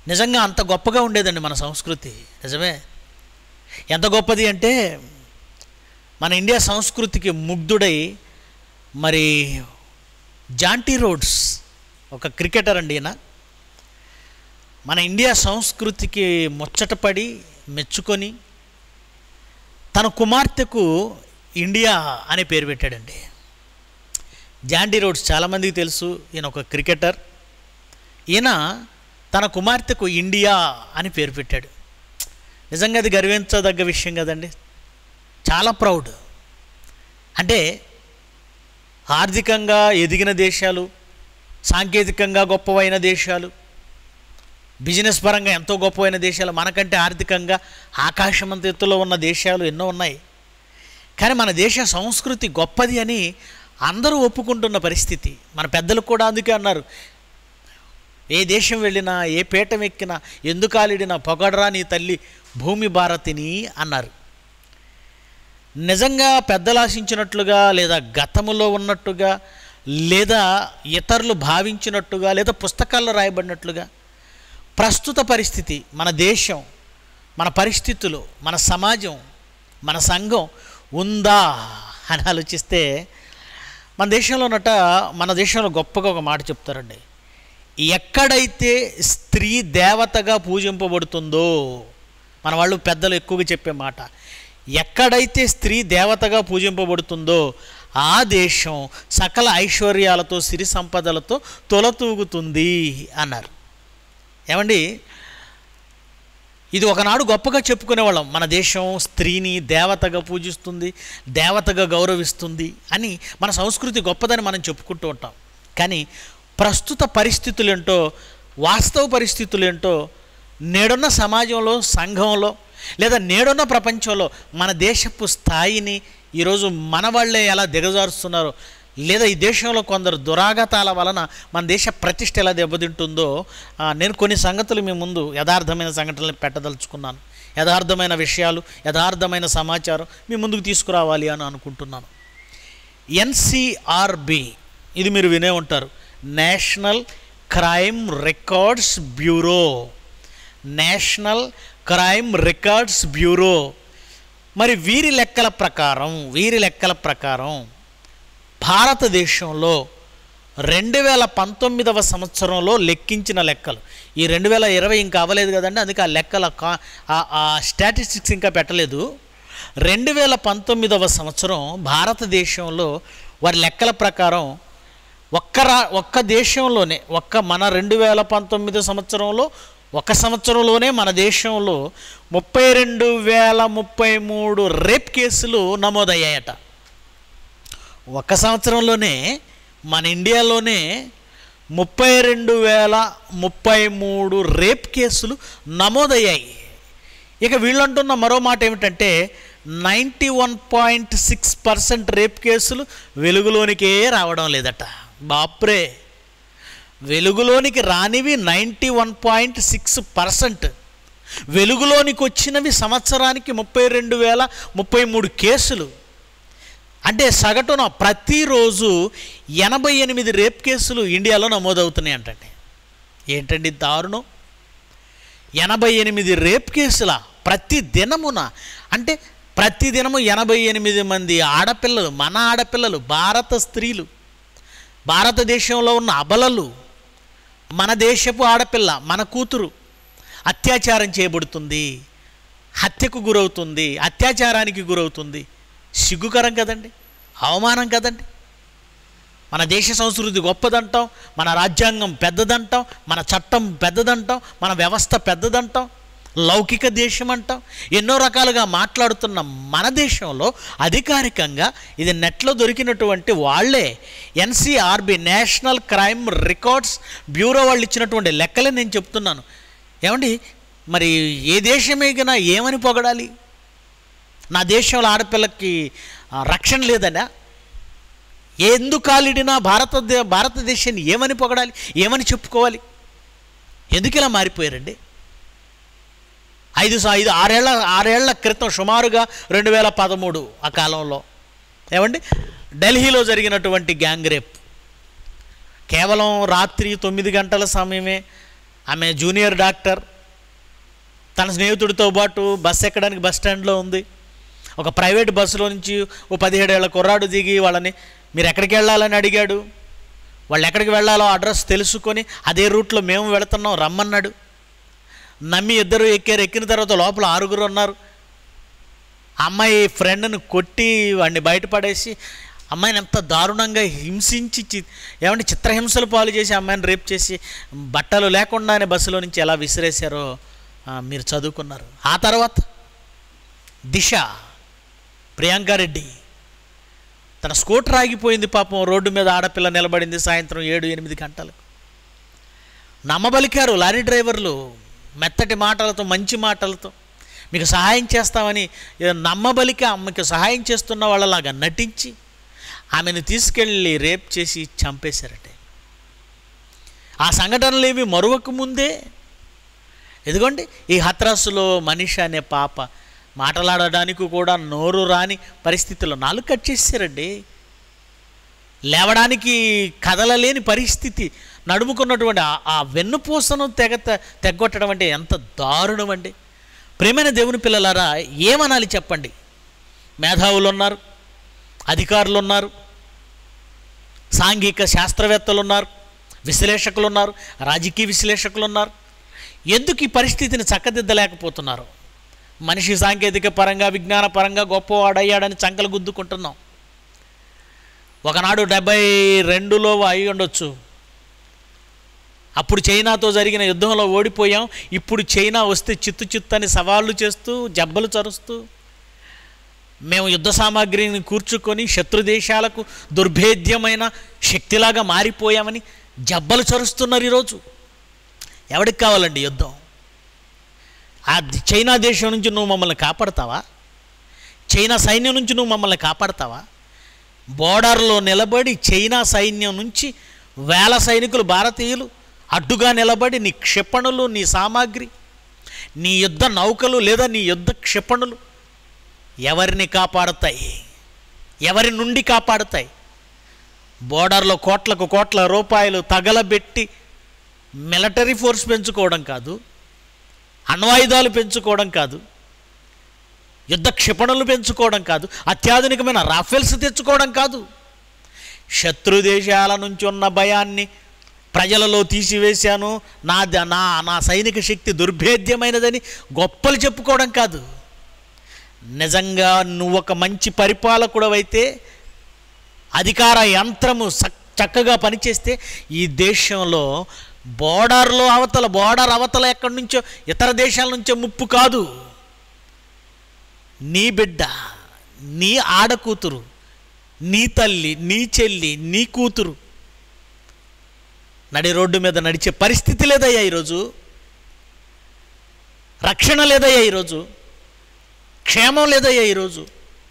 నిజంగా అంత గొప్పగా ఉండేదండి మన సంస్కృతి నిజమే ఎంత గొప్పది అంటే మన ఇండియా సంస్కృతికి ముగ్ధుడై మరి జాంటీ రోడ్స్ ఒక క్రికెటర్ అండి ఈయన మన ఇండియా సంస్కృతికి ముచ్చటపడి మెచ్చుకొని తన కుమార్తెకు ఇండియా అనే పేరు పెట్టాడండి జాండీ రోడ్స్ చాలామందికి తెలుసు ఈయన ఒక క్రికెటర్ ఈయన తన కుమార్తెకు ఇండియా అని పేరు పెట్టాడు నిజంగా అది గర్వించదగ్గ విషయం కదండి చాలా ప్రౌడ్ అంటే ఆర్థికంగా ఎదిగిన దేశాలు సాంకేతికంగా గొప్పవైన దేశాలు బిజినెస్ పరంగా ఎంతో గొప్పవైన దేశాలు మనకంటే ఆర్థికంగా ఆకాశమంత ఎత్తులో ఉన్న దేశాలు ఎన్నో ఉన్నాయి కానీ మన దేశ సంస్కృతి గొప్పది అని అందరూ ఒప్పుకుంటున్న పరిస్థితి మన పెద్దలు కూడా అందుకే అన్నారు ఏ దేశం వెళ్ళినా ఏ పీఠం ఎక్కినా ఎందుకు ఆలిడినా పొగడరా నీ తల్లి భూమి భారతిని అన్నారు నిజంగా పెద్దలు ఆశించినట్లుగా లేదా గతములో ఉన్నట్టుగా లేదా ఇతరులు భావించినట్టుగా లేదా పుస్తకాల్లో రాయబడినట్లుగా ప్రస్తుత పరిస్థితి మన దేశం మన పరిస్థితులు మన సమాజం మన సంఘం ఉందా అని ఆలోచిస్తే మన దేశంలో ఉన్నట మన దేశంలో గొప్పగా ఒక మాట చెప్తారండి ఎక్కడైతే స్త్రీ దేవతగా పూజింపబడుతుందో మన వాళ్ళు పెద్దలు ఎక్కువగా చెప్పే మాట ఎక్కడైతే స్త్రీ దేవతగా పూజింపబడుతుందో ఆ దేశం సకల ఐశ్వర్యాలతో సిరి సంపదలతో తొలతూగుతుంది అన్నారు ఏమండి ఇది ఒకనాడు గొప్పగా చెప్పుకునేవాళ్ళం మన దేశం స్త్రీని దేవతగా పూజిస్తుంది దేవతగా గౌరవిస్తుంది అని మన సంస్కృతి గొప్పదని మనం చెప్పుకుంటూ ఉంటాం కానీ ప్రస్తుత పరిస్థితులు ఏంటో వాస్తవ పరిస్థితులు ఏంటో నేడున్న సమాజంలో సంఘంలో లేదా నేడున్న ప్రపంచంలో మన దేశపు స్థాయిని ఈరోజు మన వాళ్ళే ఎలా దిగజారుస్తున్నారో లేదా ఈ దేశంలో కొందరు దురాగతాల వలన మన దేశ ప్రతిష్ట ఎలా దెబ్బతింటుందో ఆ, నేను కొన్ని సంగతులు మీ ముందు యథార్థమైన సంఘటనలు పెట్టదలుచుకున్నాను యథార్థమైన విషయాలు యథార్థమైన సమాచారం మీ ముందుకు తీసుకురావాలి అని అనుకుంటున్నాను ఎన్సిఆర్బి ఇది మీరు వినే ఉంటారు national crime records bureau national crime records bureau మరి వీరి లెక్కల ప్రకారం వీరి లెక్కల ప్రకారం భారతదేశంలో రెండు వేల పంతొమ్మిదవ సంవత్సరంలో లెక్కించిన లెక్కలు ఈ రెండు వేల ఇరవై ఇంకా అవ్వలేదు కదండి అందుకే ఆ లెక్కల కా ఆ- ఆ స్టాటిస్టిక్స్ ఇంకా పెట్టలేదు రెండు వేల పంతొమ్మిదవ సంవత్సరం భారతదేశంలో వారి లెక్కల ప్రకారం ఒక్క రా ఒక్క దేశంలోనే ఒక్క మన రెండు వేల పంతొమ్మిది సంవత్సరంలో ఒక సంవత్సరంలోనే మన దేశంలో ముప్పై రెండు వేల ముప్పై మూడు రేప్ కేసులు నమోదయ్యాయట ఒక సంవత్సరంలోనే మన ఇండియాలోనే ముప్పై రెండు వేల ముప్పై మూడు రేప్ కేసులు నమోదయ్యాయి ఇక వీళ్ళంటున్న మరో మాట ఏమిటంటే ninety one point six percent rape కేసులు వెలుగులోనికే రావడం లేదట బాప్రే వెలుగులోనికి రానివి ninety one point six percent వెలుగులోనికి వచ్చినవి సంవత్సరానికి ముప్పై రెండు వేల ముప్పై మూడు కేసులు అంటే సగటున ప్రతిరోజు ఎనభై ఎనిమిది రేప్ కేసులు ఇండియాలో నమోదవుతున్నాయి అంటండి ఏంటండి దారుణం ఎనభై ఎనిమిది రేప్ కేసుల ప్రతి దినమున అంటే ప్రతి దినము ఎనభై ఎనిమిది మంది ఆడపిల్లలు మన ఆడపిల్లలు భారత స్త్రీలు భారతదేశంలో ఉన్న అబలలు మన దేశపు ఆడపిల్ల మన కూతురు అత్యాచారం చేయబడుతుంది హత్యకు గురవుతుంది అత్యాచారానికి గురవుతుంది సిగ్గుకరం కదండి అవమానం కదండి మన దేశ సంస్కృతి గొప్పదంటాం మన రాజ్యాంగం పెద్దదంటాం మన చట్టం పెద్దదంటాం మన వ్యవస్థ పెద్దదంటాం లౌకిక దేశం అంటాం ఎన్నో రకాలుగా మాట్లాడుతున్న మన దేశంలో అధికారికంగా ఇది నెట్లో దొరికినటువంటి వాళ్ళే NCRB national crime records bureau వాళ్ళు ఇచ్చినటువంటి లెక్కలే నేను చెప్తున్నాను ఏమండి మరి ఏ దేశమేగినా ఏమని పొగడాలి నా దేశంలో ఆడపిల్లకి ఆ, రక్షణ లేదనా ఎందుకు కాలిడినా భారత భారతదేశాన్ని ఏమని పొగడాలి ఏమని చెప్పుకోవాలి ఎందుకు ఇలా మారిపోయారండి ఐదు స- ఐదు ఆరేళ్ల ఆరేళ్ల క్రితం సుమారుగా రెండు వేల పదమూడు ఆ కాలంలో ఏమండి ఢిల్లీలో జరిగినటువంటి గ్యాంగ్ రేప్ కేవలం రాత్రి తొమ్మిది గంటల సమయమే ఆమె జూనియర్ డాక్టర్ తన స్నేహితుడితో పాటు బస్ ఎక్కడానికి బస్ స్టాండ్లో ఉంది ఒక ప్రైవేట్ బస్సులో నుంచి ఓ పదిహేడేళ్ల కుర్రాడు దిగి వాళ్ళని మీరు ఎక్కడికి వెళ్ళాలని అడిగాడు వాళ్ళు ఎక్కడికి వెళ్ళాలో అడ్రస్ తెలుసుకొని అదే రూట్లో మేము వెళుతున్నాం రమ్మన్నాడు నమ్మి ఇద్దరు ఎక్కారు ఎక్కిన తర్వాత లోపల ఆరుగురు ఉన్నారు అమ్మాయి ఫ్రెండ్ని కొట్టి వాడిని బయటపడేసి అమ్మాయిని ఎంత దారుణంగా హింసించి చి- ఏమంటే చిత్రహింసలు పాలు చేసి అమ్మాయిని రేప్ చేసి బట్టలు లేకుండానే బస్సులో నుంచి ఎలా విసిరేశారో ఆ, మీరు చదువుకున్నారు ఆ తర్వాత దిశ ప్రియాంకారెడ్డి తన స్కూటర్ ఆగిపోయింది పాపం రోడ్డు మీద ఆడపిల్ల నిలబడింది సాయంత్రం ఏడు ఎనిమిది గంటలకు నమ్మబలికారు లారీ డ్రైవర్లు మెత్తటి మాటలతో మంచి మాటలతో మీకు సహాయం చేస్తామని ఏదో నమ్మబలికి ఆమెకు సహాయం చేస్తున్న వాళ్ళలాగా నటించి ఆమెను తీసుకెళ్ళి రేప్ చేసి చంపేశారట ఆ సంఘటనలు ఏవి మరొక ముందే ఎదుగోండి ఈ హత్రాసులో మనిషి అనే పాప మాట్లాడడానికి కూడా నోరు రాని పరిస్థితుల్లో నాలుగు కట్ చేశారండి లేవడానికి కదలలేని పరిస్థితి నడుముకున్నటువంటి ఆ- ఆ వెన్నుపూసను తెగ తెగ్గొట్టడం అంటే ఎంత దారుణం అండి ప్రేమైన దేవుని పిల్లలారా ఏమనాలి చెప్పండి మేధావులు ఉన్నారు అధికారులు ఉన్నారు సాంఘిక శాస్త్రవేత్తలు ఉన్నారు విశ్లేషకులు ఉన్నారు రాజకీయ విశ్లేషకులు ఉన్నారు ఎందుకు ఈ పరిస్థితిని చక్కదిద్దలేకపోతున్నారు మనిషి సాంకేతిక పరంగా విజ్ఞాన పరంగా గొప్పవాడయ్యాడని చంకలు గుద్దుకుంటున్నాం ఒకనాడు డెబ్బై రెండులో అయి ఉండొచ్చు అప్పుడు చైనాతో జరిగిన యుద్ధంలో ఓడిపోయాం ఇప్పుడు చైనా వస్తే చిత్తు చిత్తు అని సవాళ్ళు చేస్తూ జబ్బలు చరుస్తూ మేము యుద్ధ సామాగ్రిని కూర్చుకొని శత్రు దేశాలకు దుర్భేద్యమైన శక్తిలాగా మారిపోయామని జబ్బలు చరుస్తున్నారు ఈరోజు ఎవడికి కావాలండి యుద్ధం ఆ ది- చైనా దేశం నుంచి నువ్వు మమ్మల్ని కాపాడతావా చైనా సైన్యం నుంచి నువ్వు మమ్మల్ని కాపాడతావా బోర్డర్లో నిలబడి చైనా సైన్యం నుంచి వేల సైనికులు భారతీయులు అడ్డుగా నిలబడి నీ క్షిపణులు నీ సామాగ్రి నీ యుద్ధ నౌకలు లేదా నీ యుద్ధ క్షిపణులు ఎవరిని కాపాడుతాయి ఎవరి నుండి కాపాడుతాయి బోర్డర్లో కోట్లకు కోట్ల రూపాయలు తగలబెట్టి మిలిటరీ ఫోర్స్ పెంచుకోవడం కాదు అణ్వాయుధాలు పెంచుకోవడం కాదు యుద్ధ క్షిపణులు పెంచుకోవడం కాదు అత్యాధునికమైన రాఫెల్స్ తెచ్చుకోవడం కాదు శత్రు దేశాల నుంచి ఉన్న భయాన్ని ప్రజలలో తీసివేశాను నా ద- నా నా సైనిక శక్తి దుర్భేద్యమైనదని గొప్పలు చెప్పుకోవడం కాదు నిజంగా నువ్వు ఒక మంచి పరిపాలకుడవైతే అధికార యంత్రము సక్- చక్కగా పనిచేస్తే ఈ దేశంలో బోర్డర్లో అవతల బోర్డర్ అవతల ఎక్కడి నుంచో ఇతర దేశాల నుంచో ముప్పు కాదు నీ బిడ్డ నీ ఆడకూతురు నీ తల్లి నీ చెల్లి నీ కూతురు నడి రోడ్డు మీద నడిచే పరిస్థితి లేదయ్యా ఈరోజు రక్షణ లేదయ్యా ఈరోజు క్షేమం లేదయ్యా ఈరోజు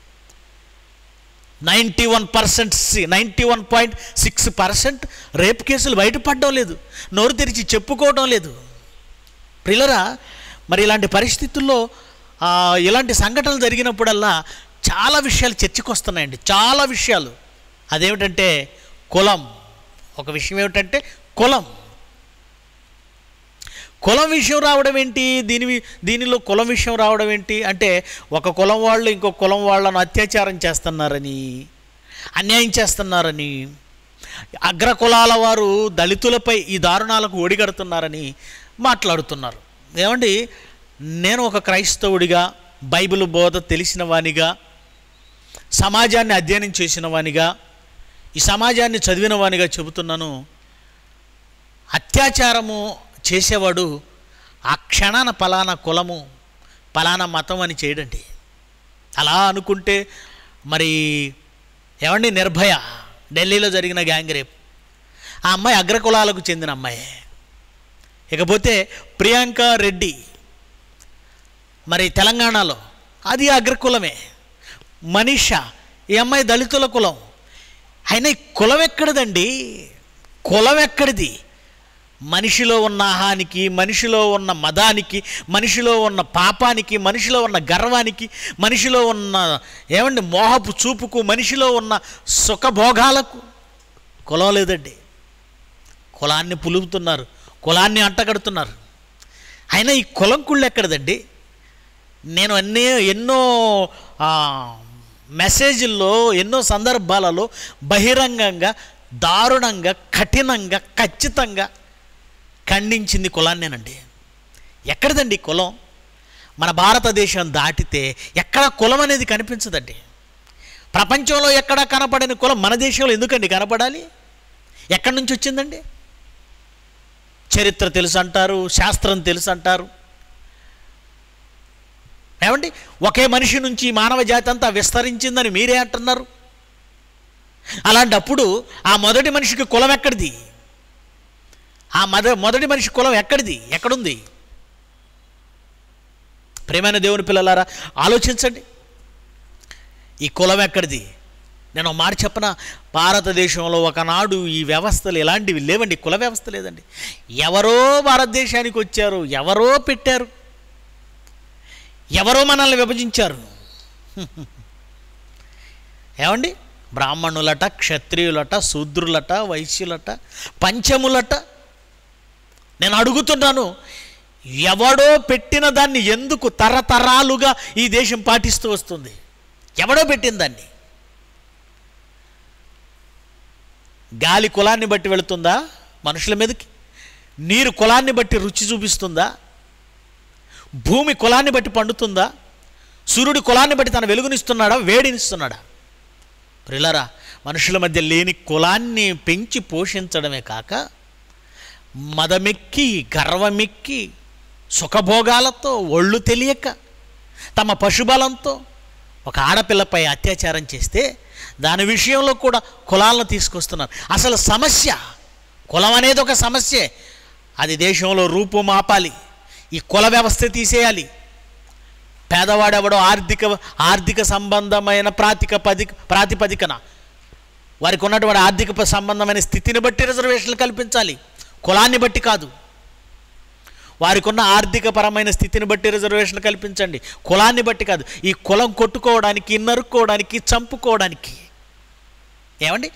ninety one percent ninety one point six percent rape కేసులు బయటపడడం లేదు నోరు తెరిచి చెప్పుకోవడం లేదు ప్రిలరా మరి ఇలాంటి పరిస్థితుల్లో ఆ, ఇలాంటి సంఘటనలు జరిగినప్పుడల్లా చాలా విషయాలు చర్చకు వస్తున్నాయండి చాలా విషయాలు అదేమిటంటే కులం ఒక విషయం ఏమిటంటే కులం కులం విషయం రావడం ఏంటి దీని వి- దీనిలో కులం విషయం రావడం ఏంటి అంటే ఒక కులం వాళ్ళు ఇంకో కులం వాళ్ళను అత్యాచారం చేస్తున్నారని అన్యాయం చేస్తున్నారని అగ్ర కులాల వారు దళితులపై ఈ దారుణాలకు ఒడిగడుతున్నారని మాట్లాడుతున్నారు ఏమండి నేను ఒక క్రైస్తవుడిగా బైబిల్ బోధ తెలిసిన వానిగా సమాజాన్ని అధ్యయనం చేసిన వానిగా ఈ సమాజాన్ని చదివిన వానిగా చెబుతున్నాను అత్యాచారము చేసేవాడు ఆ క్షణాన పలానా కులము పలానా మతం అని చేయడండి అలా అనుకుంటే మరి ఏమండి నిర్భయ ఢిల్లీలో జరిగిన గ్యాంగ్ రేప్ ఆ అమ్మాయి అగ్రకులాలకు చెందిన అమ్మాయి ఇకపోతే ప్రియాంక రెడ్డి మరి తెలంగాణలో అది అగ్రకులమే మనీష ఈ అమ్మాయి దళితుల కులం అయినా ఈ కులం ఎక్కడిదండి కులం ఎక్కడిది మనిషిలో ఉన్న ఆహానికి మనిషిలో ఉన్న మదానికి మనిషిలో ఉన్న పాపానికి మనిషిలో ఉన్న గర్వానికి మనిషిలో ఉన్న ఏమండి మోహపు చూపుకు మనిషిలో ఉన్న సుఖభోగాలకు కులం లేదండి కులాన్ని పులుపుతున్నారు కులాన్ని అంటగడుతున్నారు అయినా ఈ కులం కుళ్ళు ఎక్కడదండి నేను అన్నీ ఎన్నో ఆ, మెసేజ్ల్లో ఎన్నో సందర్భాలలో బహిరంగంగా దారుణంగా కఠినంగా ఖచ్చితంగా ఖండించింది కులాన్నేనండి ఎక్కడదండి ఈ కులం మన భారతదేశం దాటితే ఎక్కడ కులం అనేది కనిపించదండి ప్రపంచంలో ఎక్కడ కనపడని కులం మన దేశంలో ఎందుకండి కనపడాలి ఎక్కడి నుంచి వచ్చిందండి చరిత్ర తెలుసు అంటారు శాస్త్రం తెలుసు అంటారు ఏమండి ఒకే మనిషి నుంచి ఈ మానవ జాతి అంతా విస్తరించిందని మీరే అంటున్నారు అలాంటప్పుడు ఆ మొదటి మనిషికి కులం ఎక్కడిది ఆ మొద మొదటి మనిషి కులం ఎక్కడిది ఎక్కడుంది ప్రేమైన దేవుని పిల్లలారా ఆలోచించండి ఈ కులం ఎక్కడిది నేను ఒక మాట చెప్పన భారతదేశంలో ఒకనాడు ఈ వ్యవస్థలు ఎలాంటివి లేవండి కుల వ్యవస్థ లేదండి ఎవరో భారతదేశానికి వచ్చారు ఎవరో పెట్టారు ఎవరో మనల్ని విభజించారు ఏమండి బ్రాహ్మణులట క్షత్రియులట శూద్రులట వైశ్యులట పంచములట నేను అడుగుతున్నాను ఎవడో పెట్టిన దాన్ని ఎందుకు తరతరాలుగా ఈ దేశం పాటిస్తూ వస్తుంది ఎవడో పెట్టిన దాన్ని గాలి కులాన్ని బట్టి వెళుతుందా మనుషుల మీదకి నీరు కులాన్ని బట్టి రుచి చూపిస్తుందా భూమి కులాన్ని బట్టి పండుతుందా సూర్యుడు కులాన్ని బట్టి తన వెలుగునిస్తున్నాడా వేడినిస్తున్నాడా ప్రిలరా మనుషుల మధ్య లేని కులాన్ని పెంచి పోషించడమే కాక మదమెక్కి గర్వమెక్కి సుఖభోగాలతో ఒళ్ళు తెలియక తమ పశుబలంతో ఒక ఆడపిల్లపై అత్యాచారం చేస్తే దాని విషయంలో కూడా కులాలను తీసుకొస్తున్నారు అసలు సమస్య కులం అనేది ఒక సమస్యే అది దేశంలో రూపుమాపాలి ఈ కుల వ్యవస్థ తీసేయాలి పేదవాడెవడో ఆర్థిక ఆర్థిక సంబంధమైన ప్రాతిపది ప్రాతిపదికన వారికి ఉన్నటువంటి ఆర్థిక ప- సంబంధమైన స్థితిని బట్టి రిజర్వేషన్లు కల్పించాలి కులాన్ని బట్టి కాదు వారికి ఉన్న ఆర్థిక పరమైన స్థితిని బట్టి రిజర్వేషన్ కల్పించండి కులాన్ని బట్టి కాదు ఈ కులం కొట్టుకోవడానికి నరుక్కోవడానికి చంపుకోవడానికి ఏమండి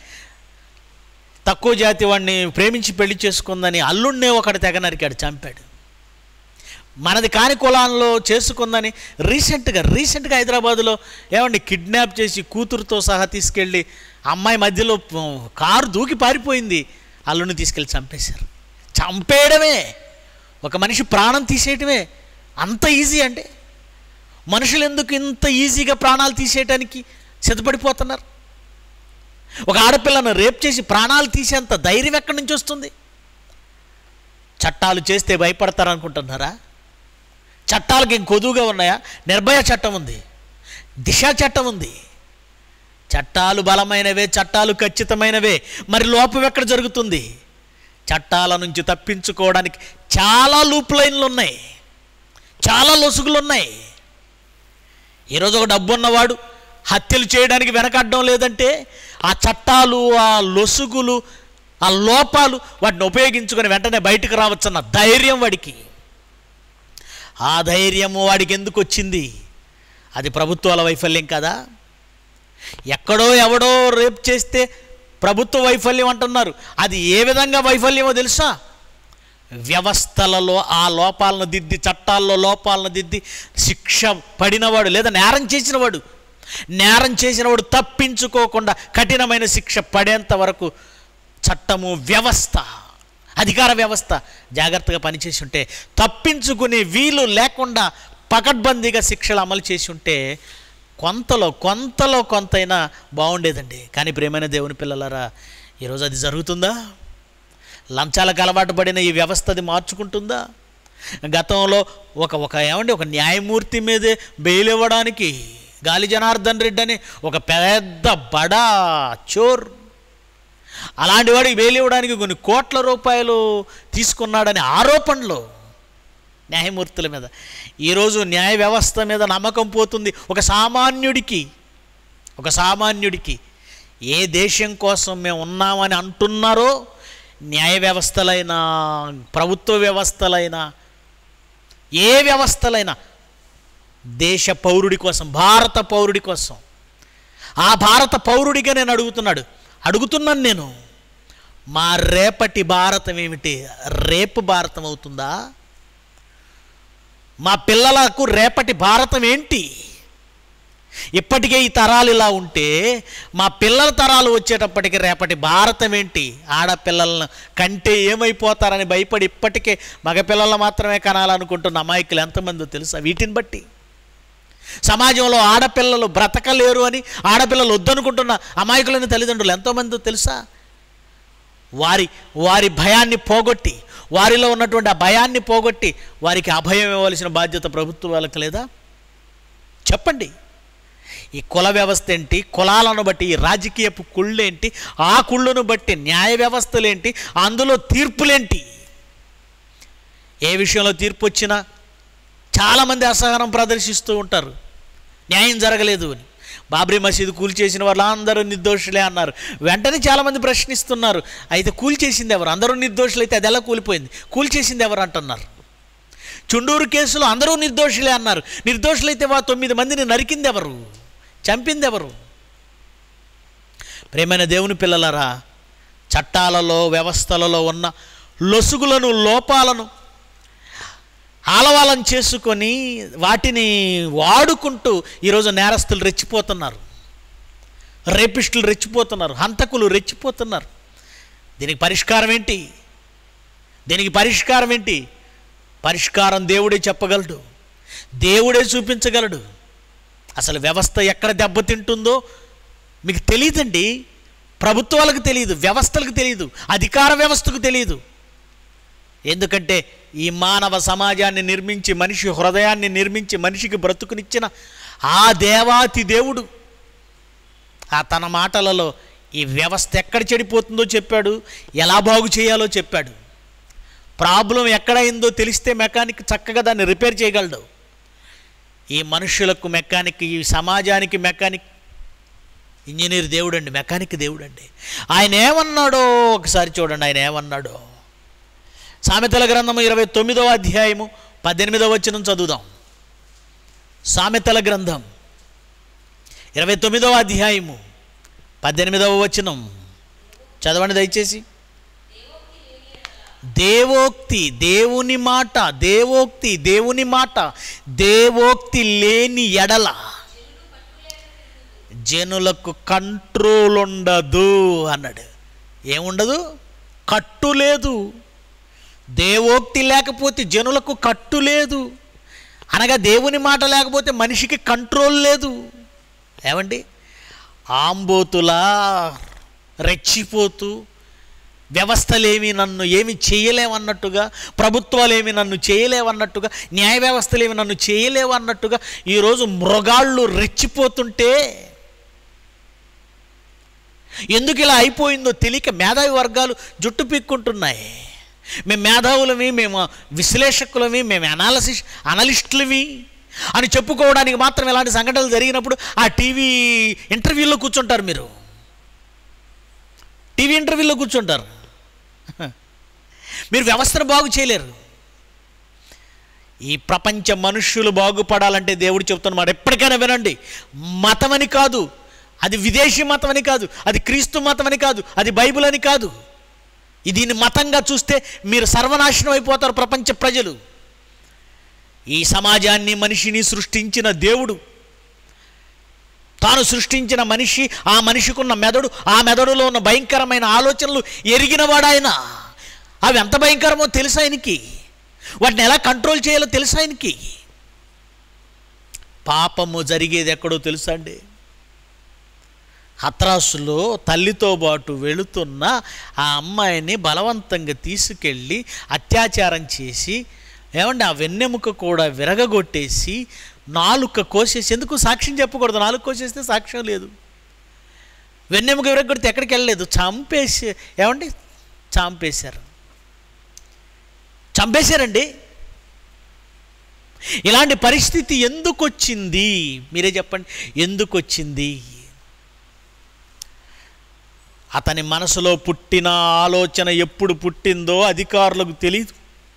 తక్కువ జాతి వాడిని ప్రేమించి పెళ్లి చేసుకుందని అల్లుడినే ఒకటి తెగ నరికాడు చంపాడు మనది కాని కులాల్లో చేసుకుందని రీసెంట్గా రీసెంట్గా హైదరాబాదులో ఏమండి కిడ్నాప్ చేసి కూతురుతో సహా తీసుకెళ్ళి అమ్మాయి మధ్యలో ప- కారు దూకి పారిపోయింది అల్లుని తీసుకెళ్ళి చంపేశారు చంపేయడమే ఒక మనిషి ప్రాణం తీసేయటమే అంత ఈజీ అంటే మనుషులు ఎందుకు ఇంత ఈజీగా ప్రాణాలు తీసేయటానికి సిద్ధపడిపోతున్నారు ఒక ఆడపిల్లను రేప్ చేసి ప్రాణాలు తీసేంత ధైర్యం ఎక్కడి నుంచి వస్తుంది చట్టాలు చేస్తే భయపడతారు అనుకుంటున్నారా చట్టాలకి ఇంక కొదువుగా ఉన్నాయా నిర్భయ చట్టం ఉంది దిశ చట్టం ఉంది చట్టాలు బలమైనవే చట్టాలు ఖచ్చితమైనవే మరి లోపం ఎక్కడ జరుగుతుంది చట్టాల నుంచి తప్పించుకోవడానికి చాలా లూప్ లైన్లు ఉన్నాయి చాలా లొసుగులు ఉన్నాయి ఈరోజు ఒక డబ్బు ఉన్నవాడు హత్యలు చేయడానికి వెనకడ్డం లేదంటే ఆ చట్టాలు ఆ లొసుగులు ఆ లోపాలు వాటిని ఉపయోగించుకొని వెంటనే బయటకు రావచ్చన్న ధైర్యం వాడికి ఆ ధైర్యము వాడికి ఎందుకు వచ్చింది అది ప్రభుత్వాల వైఫల్యం కదా ఎక్కడో ఎవడో రేప్ చేస్తే ప్రభుత్వ వైఫల్యం అంటున్నారు అది ఏ విధంగా వైఫల్యమో తెలుసా వ్యవస్థలలో ఆ లోపాలను దిద్ది చట్టాల్లో లోపాలను దిద్ది శిక్ష పడినవాడు లేదా నేరం చేసినవాడు నేరం చేసినవాడు తప్పించుకోకుండా కఠినమైన శిక్ష పడేంత వరకు చట్టము వ్యవస్థ అధికార వ్యవస్థ జాగ్రత్తగా పనిచేసి ఉంటే తప్పించుకునే వీలు లేకుండా పకడ్బందీగా శిక్షలు అమలు చేసి ఉంటే కొంతలో కొంతలో కొంతైనా బాగుండేదండి కానీ ప్రేమైన దేవుని పిల్లలారా ఈరోజు అది జరుగుతుందా లంచాలకు అలవాటు పడిన ఈ వ్యవస్థ అది మార్చుకుంటుందా గతంలో ఒక ఒక ఏమండి ఒక న్యాయమూర్తి మీదే బెయిల్ ఇవ్వడానికి గాలి జనార్దన్ రెడ్డి అని ఒక పెద్ద బడా చోర్ అలాంటి వాడికి బెయిల్ ఇవ్వడానికి కొన్ని కోట్ల రూపాయలు తీసుకున్నాడనే ఆరోపణలు న్యాయమూర్తుల మీద ఈరోజు న్యాయ వ్యవస్థ మీద నమ్మకం పోతుంది ఒక సామాన్యుడికి ఒక సామాన్యుడికి ఏ దేశం కోసం మేము ఉన్నామని అంటున్నారో న్యాయ వ్యవస్థలైనా ప్రభుత్వ వ్యవస్థలైనా ఏ వ్యవస్థలైనా దేశ పౌరుడి కోసం భారత పౌరుడి కోసం ఆ భారత పౌరుడిగా నేను అడుగుతున్నాడు అడుగుతున్నాను నేను మా రేపటి భారతం ఏమిటి రేపు భారతం అవుతుందా మా పిల్లలకు రేపటి భారతం ఏంటి ఇప్పటికే ఈ తరాలు ఇలా ఉంటే మా పిల్లల తరాలు వచ్చేటప్పటికి రేపటి భారతం ఏంటి ఆడపిల్లలను కంటే ఏమైపోతారని భయపడి ఇప్పటికే మగపిల్లలు మాత్రమే కనాలనుకుంటున్న అమాయకులు ఎంతమందో తెలుసా వీటిని బట్టి సమాజంలో ఆడపిల్లలు బ్రతకలేరు అని ఆడపిల్లలు వద్దనుకుంటున్న అమాయకులైన తల్లిదండ్రులు ఎంతోమందో తెలుసా వారి వారి భయాన్ని పోగొట్టి వారిలో ఉన్నటువంటి ఆ భయాన్ని పోగొట్టి వారికి అభయం ఇవ్వవలసిన బాధ్యత ప్రభుత్వాలకు లేదా చెప్పండి ఈ కుల వ్యవస్థ ఏంటి కులాలను బట్టి ఈ రాజకీయపు కుళ్ళేంటి ఆ కుళ్ళను బట్టి న్యాయ వ్యవస్థలేంటి అందులో తీర్పులేంటి ఏ విషయంలో తీర్పు వచ్చినా చాలామంది అసహనం ప్రదర్శిస్తూ ఉంటారు న్యాయం జరగలేదు అని బాబ్రీ మసీదు కూల్చేసిన వాళ్ళు అందరూ నిర్దోషులే అన్నారు వెంటనే చాలామంది ప్రశ్నిస్తున్నారు అయితే కూల్చేసింది ఎవరు అందరూ నిర్దోషులు అయితే అది ఎలా కూలిపోయింది కూల్చేసింది ఎవరు అంటున్నారు చుండూరు కేసులో అందరూ నిర్దోషులే అన్నారు నిర్దోషులైతే వా తొమ్మిది మందిని నరికింది ఎవరు చంపింది ఎవరు ప్రేమైన దేవుని పిల్లలరా చట్టాలలో వ్యవస్థలలో ఉన్న లొసుగులను లోపాలను ఆలవాలం చేసుకొని వాటిని వాడుకుంటూ ఈరోజు నేరస్తులు రెచ్చిపోతున్నారు రేపిస్టులు రెచ్చిపోతున్నారు హంతకులు రెచ్చిపోతున్నారు దీనికి పరిష్కారం ఏంటి దీనికి పరిష్కారం ఏంటి పరిష్కారం దేవుడే చెప్పగలడు దేవుడే చూపించగలడు అసలు వ్యవస్థ ఎక్కడ దెబ్బతింటుందో మీకు తెలియదండి ప్రభుత్వాలకు తెలియదు వ్యవస్థలకు తెలియదు అధికార వ్యవస్థకు తెలియదు ఎందుకంటే ఈ మానవ సమాజాన్ని నిర్మించి మనిషి హృదయాన్ని నిర్మించి మనిషికి బ్రతుకునిచ్చిన ఆ దేవాతి దేవుడు ఆ తన మాటలలో ఈ వ్యవస్థ ఎక్కడ చెడిపోతుందో చెప్పాడు ఎలా బాగు చేయాలో చెప్పాడు ప్రాబ్లం ఎక్కడైందో తెలిస్తే మెకానిక్ చక్కగా దాన్ని రిపేర్ చేయగలడు ఈ మనుషులకు మెకానిక్ ఈ సమాజానికి మెకానిక్ ఇంజనీర్ దేవుడు అండి మెకానిక్ దేవుడు అండి ఆయన ఏమన్నాడో ఒకసారి చూడండి ఆయన ఏమన్నాడో సామెతల గ్రంథము ఇరవై తొమ్మిదవ అధ్యాయము పద్దెనిమిదవ వచనం చదువుదాం సామెతల గ్రంథం ఇరవై తొమ్మిదవ అధ్యాయము పద్దెనిమిదవ వచనం చదవండి దయచేసి దేవోక్తి దేవుని మాట దేవోక్తి దేవుని మాట దేవోక్తి లేని ఎడల జనులకు కంట్రోల్ ఉండదు అన్నాడు ఏముండదు కట్టు లేదు దేవోక్తి లేకపోతే జనులకు కట్టు లేదు అనగా దేవుని మాట లేకపోతే మనిషికి కంట్రోల్ లేదు ఏమండి ఆంబోతులా రెచ్చిపోతూ వ్యవస్థలేమి నన్ను ఏమి చేయలేవన్నట్టుగా ప్రభుత్వాలేమి నన్ను చేయలేవన్నట్టుగా న్యాయ వ్యవస్థలేమి నన్ను చేయలేవన్నట్టుగా ఈరోజు మృగాళ్ళు రెచ్చిపోతుంటే ఎందుకు ఇలా అయిపోయిందో తెలియక మేధావి వర్గాలు జుట్టు పీక్కుంటున్నాయి మేము మేధావులమి మేము విశ్లేషకులమి మేము అనాలసిస్ అనలిస్టులమి అని చెప్పుకోవడానికి మాత్రం ఇలాంటి సంఘటనలు జరిగినప్పుడు ఆ టీవీ ఇంటర్వ్యూలో కూర్చుంటారు మీరు టీవీ ఇంటర్వ్యూలో కూర్చుంటారు మీరు వ్యవస్థను బాగు చేయలేరు ఈ ప్రపంచ మనుష్యులు బాగుపడాలంటే దేవుడు చెప్తున్నమాట ఎప్పటికైనా వినండి మతం అని కాదు అది విదేశీ మతం అని కాదు అది క్రీస్తు మతం అని కాదు అది బైబిల్ అని కాదు ఇది దీన్ని మతంగా చూస్తే మీరు సర్వనాశనం అయిపోతారు ప్రపంచ ప్రజలు ఈ సమాజాన్ని మనిషిని సృష్టించిన దేవుడు తాను సృష్టించిన మనిషి ఆ మనిషికున్న మెదడు ఆ మెదడులో ఉన్న భయంకరమైన ఆలోచనలు ఎరిగినవాడు ఆయన అవి ఎంత భయంకరమో తెలుసు ఆయనకి వాటిని ఎలా కంట్రోల్ చేయాలో తెలుసు ఆయనకి పాపము జరిగేది ఎక్కడో తెలుసా అండి హత్రాసులో తల్లితో పాటు వెళుతున్న ఆ అమ్మాయిని బలవంతంగా తీసుకెళ్ళి అత్యాచారం చేసి ఏమండి ఆ వెన్నెముక కూడా విరగగొట్టేసి నాలుక కోసేసి ఎందుకు సాక్ష్యం చెప్పకూడదు నాలుగు కోసేస్తే సాక్ష్యం లేదు వెన్నెముక విరగొడితే ఎక్కడికి వెళ్ళలేదు చంపేసి ఏమండి చంపేశారు చంపేశారండి ఇలాంటి పరిస్థితి ఎందుకు వచ్చింది మీరే చెప్పండి ఎందుకు వచ్చింది అతని మనసులో పుట్టిన ఆలోచన ఎప్పుడు పుట్టిందో అధికారులకు తెలియదు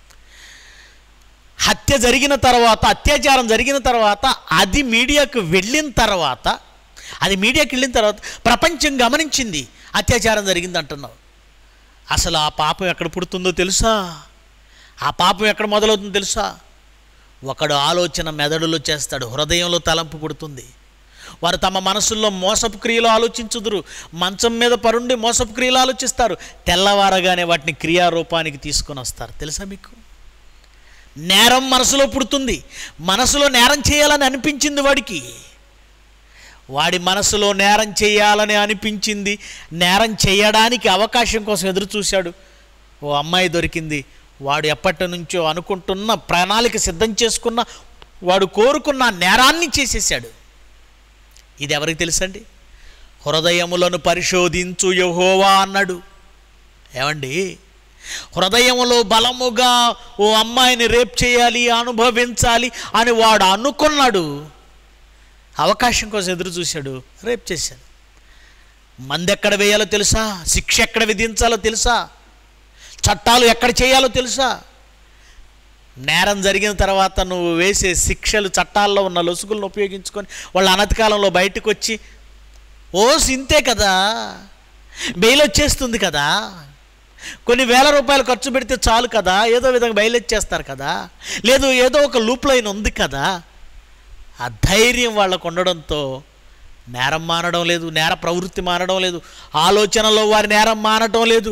హత్య జరిగిన తర్వాత అత్యాచారం జరిగిన తర్వాత అది మీడియాకు వెళ్ళిన తర్వాత అది మీడియాకి వెళ్ళిన తర్వాత ప్రపంచం గమనించింది అత్యాచారం జరిగింది అంటున్నావు అసలు ఆ పాపం ఎక్కడ పుడుతుందో తెలుసా ఆ పాపం ఎక్కడ మొదలవుతుందో తెలుసా ఒకడు ఆలోచన మెదడులో చేస్తాడు హృదయంలో తలంపు పుడుతుంది వారు తమ మనసుల్లో మోసపు క్రియలు ఆలోచించుదురు మంచం మీద పరుండి మోసపు క్రియలు ఆలోచిస్తారు తెల్లవారగానే వాటిని క్రియారూపానికి తీసుకొని వస్తారు తెలుసా మీకు నేరం మనసులో పుడుతుంది మనసులో నేరం చేయాలని అనిపించింది వాడికి వాడి మనసులో నేరం చేయాలని అనిపించింది నేరం చేయడానికి అవకాశం కోసం ఎదురు చూశాడు ఓ అమ్మాయి దొరికింది వాడు ఎప్పటి నుంచో అనుకుంటున్న ప్రణాళిక సిద్ధం చేసుకున్న వాడు కోరుకున్న నేరాన్ని చేసేసాడు ఇది ఎవరికి తెలుసండి హృదయములను పరిశోధించు యహోవా అన్నాడు ఏమండి హృదయములో బలముగా ఓ అమ్మాయిని రేప్ చేయాలి అనుభవించాలి అని వాడు అనుకున్నాడు అవకాశం కోసం ఎదురు చూశాడు రేప్ చేశాడు మంది ఎక్కడ వేయాలో తెలుసా శిక్ష ఎక్కడ విధించాలో తెలుసా చట్టాలు ఎక్కడ చేయాలో తెలుసా నేరం జరిగిన తర్వాత నువ్వు వేసే శిక్షలు చట్టాల్లో ఉన్న లొసుగులను ఉపయోగించుకొని వాళ్ళ అనతికాలంలో బయటకు వచ్చి ఓ సింతే కదా బెయిల్ వచ్చేస్తుంది కదా కొన్ని వేల రూపాయలు ఖర్చు పెడితే చాలు కదా ఏదో విధంగా బయలు వచ్చేస్తారు కదా లేదు ఏదో ఒక లూప్ లైన్ ఉంది కదా ఆ ధైర్యం వాళ్ళకు ఉండడంతో నేరం మానడం లేదు నేర ప్రవృత్తి మానడం లేదు ఆలోచనలో వారి నేరం మానడం లేదు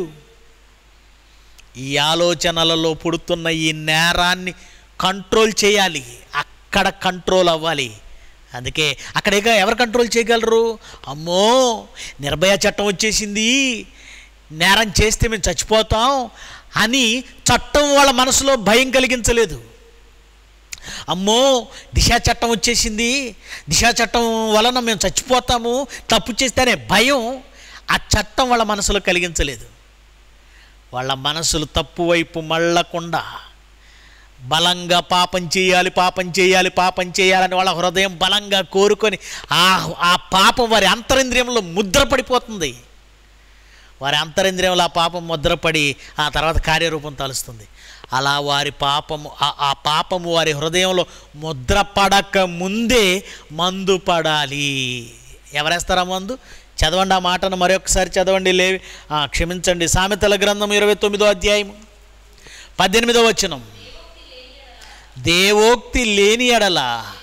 ఈ ఆలోచనలలో పుడుతున్న ఈ నేరాన్ని కంట్రోల్ చేయాలి అక్కడ కంట్రోల్ అవ్వాలి అందుకే అక్కడ ఇక ఎవరు కంట్రోల్ చేయగలరు అమ్మో నిర్భయ చట్టం వచ్చేసింది నేరం చేస్తే మేము చచ్చిపోతాం అని చట్టం వాళ్ళ మనసులో భయం కలిగించలేదు అమ్మో దిశా చట్టం వచ్చేసింది దిశా చట్టం వలన మేము చచ్చిపోతాము తప్పు చేస్తేనే భయం ఆ చట్టం వాళ్ళ మనసులో కలిగించలేదు వాళ్ళ మనసులు తప్పు వైపు మళ్ళకుండా బలంగా పాపం చేయాలి పాపం చేయాలి పాపం చేయాలని వాళ్ళ హృదయం బలంగా కోరుకొని ఆ ఆ పాపం వారి అంతరింద్రియంలో ముద్రపడిపోతుంది వారి అంతరింద్రియంలో ఆ పాపం ముద్రపడి ఆ తర్వాత కార్యరూపం తలుస్తుంది అలా వారి పాపము ఆ- ఆ పాపము వారి హృదయంలో ముద్ర పడక ముందే మందు పడాలి ఎవరేస్తారా మందు చదవండి ఆ మాటను మరొకసారి చదవండి లే ఆ, క్షమించండి సామెతల గ్రంథం ఇరవై తొమ్మిదో అధ్యాయం పద్దెనిమిదో వచనం దేవోక్తి లేని ఎడల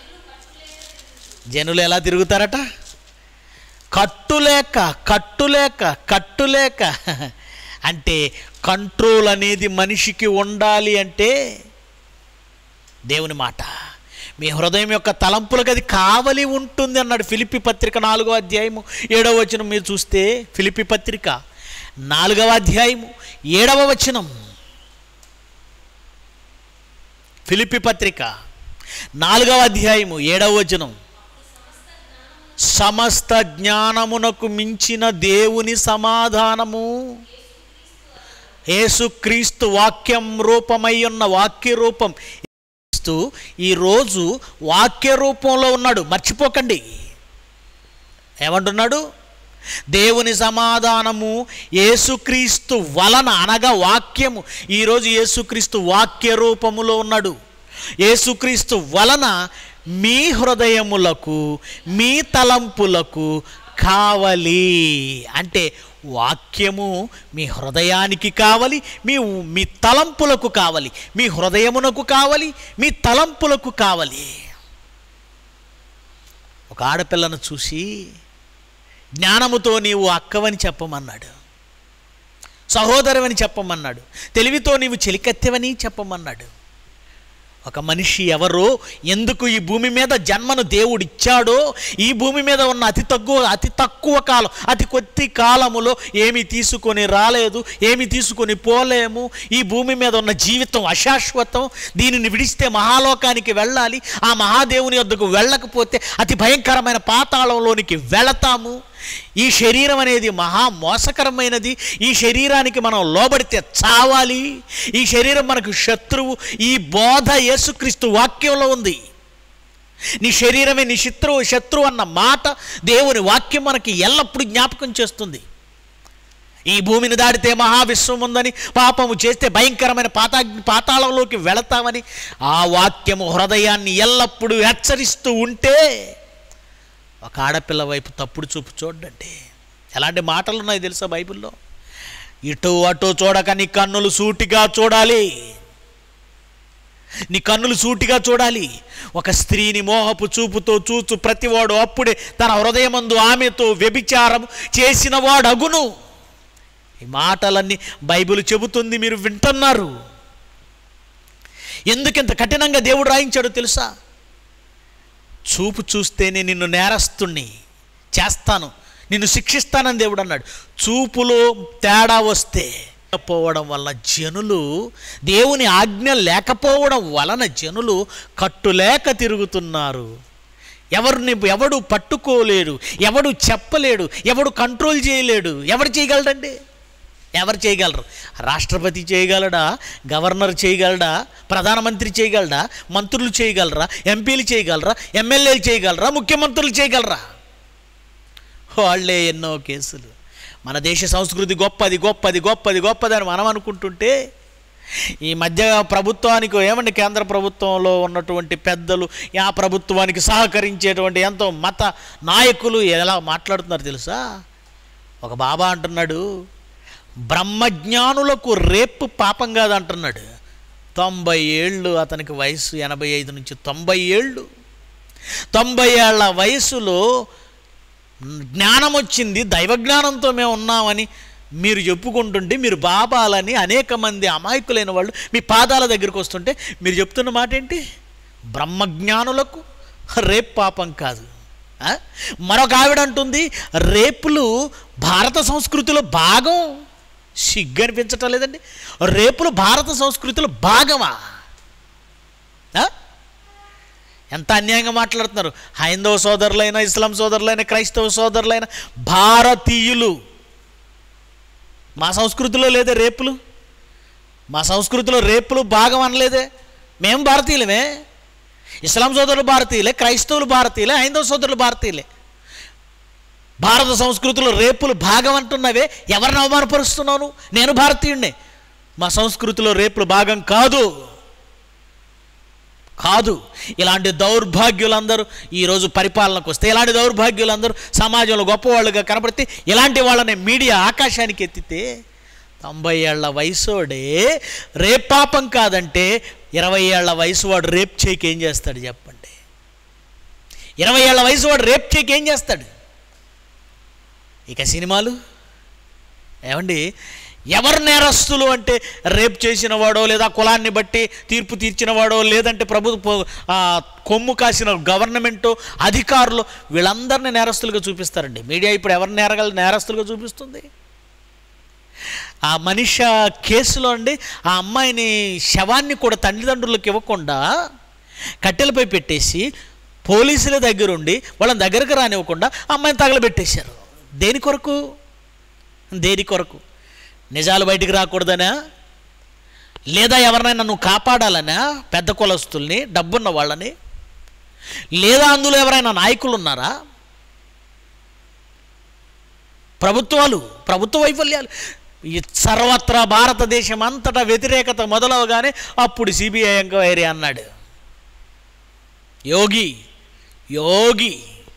జనులు ఎలా తిరుగుతారట కట్టులేక కట్టులేక కట్టులేక అంటే కంట్రోల్ అనేది మనిషికి ఉండాలి అంటే దేవుని మాట మీ హృదయం యొక్క తలంపులకు అది కావలి ఉంటుంది అన్నాడు ఫిలిపి పత్రిక నాలుగవ అధ్యాయము ఏడవ వచనం మీరు చూస్తే ఫిలిపి పత్రిక నాలుగవ అధ్యాయము ఏడవ వచనం ఫిలిపి పత్రిక నాలుగవ అధ్యాయము ఏడవ వచనం సమస్త జ్ఞానమునకు మించిన దేవుని సమాధానము యేసుక్రీస్తు వాక్యం రూపమై ఉన్న వాక్య రూపం క్రీస్తు ఈరోజు వాక్య రూపంలో ఉన్నాడు మర్చిపోకండి ఏమంటున్నాడు దేవుని సమాధానము యేసుక్రీస్తు వలన అనగా వాక్యము ఈరోజు యేసుక్రీస్తు వాక్య రూపములో ఉన్నాడు యేసుక్రీస్తు వలన మీ హృదయములకు మీ తలంపులకు కావలి అంటే వాక్యము మీ హృదయానికి కావాలి మీ మీ తలంపులకు కావాలి మీ హృదయమునకు కావాలి మీ తలంపులకు కావాలి ఒక ఆడపిల్లను చూసి జ్ఞానముతో నీవు అక్కవని చెప్పమన్నాడు సహోదరవని చెప్పమన్నాడు తెలివితో నీవు చెలికత్తెవని చెప్పమన్నాడు ఒక మనిషి ఎవరో ఎందుకు ఈ భూమి మీద జన్మను దేవుడు ఇచ్చాడో ఈ భూమి మీద ఉన్న అతి తక్కువ అతి తక్కువ కాలం అతి కొద్ది కాలములో ఏమి తీసుకొని రాలేదు ఏమి తీసుకొని పోలేము ఈ భూమి మీద ఉన్న జీవితం అశాశ్వతం దీనిని విడిస్తే మహాలోకానికి వెళ్ళాలి ఆ మహాదేవుని వద్దకు వెళ్ళకపోతే అతి భయంకరమైన పాతాళంలోనికి వెళతాము ఈ శరీరం అనేది మహా మోసకరమైనది ఈ శరీరానికి మనం లోబడితే చావాలి ఈ శరీరం మనకు శత్రువు ఈ బోధ యేసుక్రీస్తు వాక్యంలో ఉంది నీ శరీరమే నీ శత్రువు శత్రువు అన్న మాట దేవుని వాక్యం మనకి ఎల్లప్పుడూ జ్ఞాపకం చేస్తుంది ఈ భూమిని దాటితే మహావిశ్వం ఉందని పాపము చేస్తే భయంకరమైన పాతా పాతాళంలోకి వెళతామని ఆ వాక్యము హృదయాన్ని ఎల్లప్పుడూ హెచ్చరిస్తూ ఉంటే ఒక ఆడపిల్ల వైపు తప్పుడు చూపు చూడండి ఎలాంటి మాటలు ఉన్నాయి తెలుసా బైబిల్లో ఇటు అటు చూడక నీ కన్నులు సూటిగా చూడాలి నీ కన్నులు సూటిగా చూడాలి ఒక స్త్రీని మోహపు చూపుతో చూచు ప్రతివాడు అప్పుడే తన హృదయమందు ఆమెతో వ్యభిచారం చేసిన వాడు అగును ఈ మాటలన్నీ బైబిల్ చెబుతుంది మీరు వింటున్నారు ఎందుకింత కఠినంగా దేవుడు రాయించాడో తెలుసా చూపు చూస్తేనే నిన్ను నేరస్తుణ్ణి చేస్తాను నిన్ను శిక్షిస్తానని దేవుడు అన్నాడు చూపులో తేడా వస్తే పోవడం వల్ల జనులు దేవుని ఆజ్ఞ లేకపోవడం వలన జనులు కట్టులేక తిరుగుతున్నారు ఎవరిని ఎవడు పట్టుకోలేడు ఎవడు చెప్పలేడు ఎవడు కంట్రోల్ చేయలేడు ఎవడు చేయగలడండి ఎవరు చేయగలరు రాష్ట్రపతి చేయగలడా గవర్నర్ చేయగలడా ప్రధానమంత్రి చేయగలడా మంత్రులు చేయగలరా ఎంపీలు చేయగలరా ఎమ్మెల్యేలు చేయగలరా ముఖ్యమంత్రులు చేయగలరా వాళ్ళే ఎన్నో కేసులు మన దేశ సంస్కృతి గొప్పది గొప్పది గొప్పది గొప్పది అని మనం అనుకుంటుంటే ఈ మధ్య ప్రభుత్వానికి ఏమండి కేంద్ర ప్రభుత్వంలో ఉన్నటువంటి పెద్దలు ఆ ప్రభుత్వానికి సహకరించేటువంటి ఎంతో మత నాయకులు ఎలా మాట్లాడుతున్నారు తెలుసా ఒక బాబా అంటున్నాడు బ్రహ్మజ్ఞానులకు రేపు పాపం కాదు అంటున్నాడు తొంభై ఏళ్ళు అతనికి వయసు ఎనభై ఐదు నుంచి తొంభై ఏళ్ళు తొంభై ఏళ్ల వయసులో జ్ఞానం వచ్చింది దైవజ్ఞానంతో మేము ఉన్నామని మీరు చెప్పుకుంటుంటే మీరు బాబాలని అనేక మంది అమాయకులైన వాళ్ళు మీ పాదాల దగ్గరికి వస్తుంటే మీరు చెప్తున్న మాట ఏంటి బ్రహ్మజ్ఞానులకు రేప్ పాపం కాదు ఆ? మరొక ఆవిడ అంటుంది రేపులు భారత సంస్కృతిలో భాగం సిగ్గు అనిపించటం లేదండి రేపులు భారత సంస్కృతిలో భాగమా ఆ? ఎంత అన్యాయంగా మాట్లాడుతున్నారు హైందవ సోదరులైన ఇస్లాం సోదరులైన క్రైస్తవ సోదరులైన భారతీయులు మా సంస్కృతిలో లేదే రేపులు మా సంస్కృతిలో రేపులు భాగం అనలేదే మేము భారతీయులమే ఇస్లాం సోదరులు భారతీయులే క్రైస్తవులు భారతీయులే హైందవ సోదరులు భారతీయులే భారత సంస్కృతిలో రేపులు భాగం అంటున్నవే ఎవరిని అవమానపరుస్తున్నాను నేను భారతీయుడినే మా సంస్కృతిలో రేపులు భాగం కాదు కాదు ఇలాంటి దౌర్భాగ్యులందరూ ఈరోజు పరిపాలనకు వస్తే ఇలాంటి దౌర్భాగ్యులందరూ సమాజంలో గొప్పవాళ్ళుగా కనపడితే ఇలాంటి వాళ్ళని మీడియా ఆకాశానికి ఎత్తితే తొంభై ఏళ్ల వయసోడే రేప్ పాపం కాదంటే ఇరవై ఏళ్ల వయసు వాడు రేప్ చేయకి ఏం చేస్తాడు చెప్పండి ఇరవై ఏళ్ల వయసు వాడు రేప్ చేయకి ఏం చేస్తాడు ఇక సినిమాలు ఏమండి ఎవరు నేరస్తులు అంటే రేప్ చేసిన వాడో లేదా కులాన్ని బట్టి తీర్పు తీర్చిన వాడో లేదంటే ప్రభుత్వ ఆ, కొమ్ము కాసిన గవర్నమెంటో అధికారులు వీళ్ళందరినీ నేరస్తులుగా చూపిస్తారండి మీడియా ఇప్పుడు ఎవరు నేరగల నేరస్తులుగా చూపిస్తుంది ఆ మనిషి కేసులో అండి ఆ అమ్మాయిని శవాన్ని కూడా తల్లిదండ్రులకు ఇవ్వకుండా కట్టెలపై పెట్టేసి పోలీసుల దగ్గరుండి వాళ్ళని దగ్గరకు రానివ్వకుండా ఆ అమ్మాయిని తగలబెట్టేశారు దేని కొరకు దేని కొరకు నిజాలు బయటికి రాకూడదనా లేదా ఎవరినైనా నువ్వు కాపాడాలనా పెద్ద కులస్తుల్ని డబ్బున్న వాళ్ళని లేదా అందులో ఎవరైనా నాయకులు ఉన్నారా ప్రభుత్వాలు ప్రభుత్వ వైఫల్యాలు ఈ సర్వత్రా భారతదేశం అంతటా వ్యతిరేకత మొదలవగానే అప్పుడు సిబిఐ ఎంక్వైరీ అన్నాడు యోగి యోగి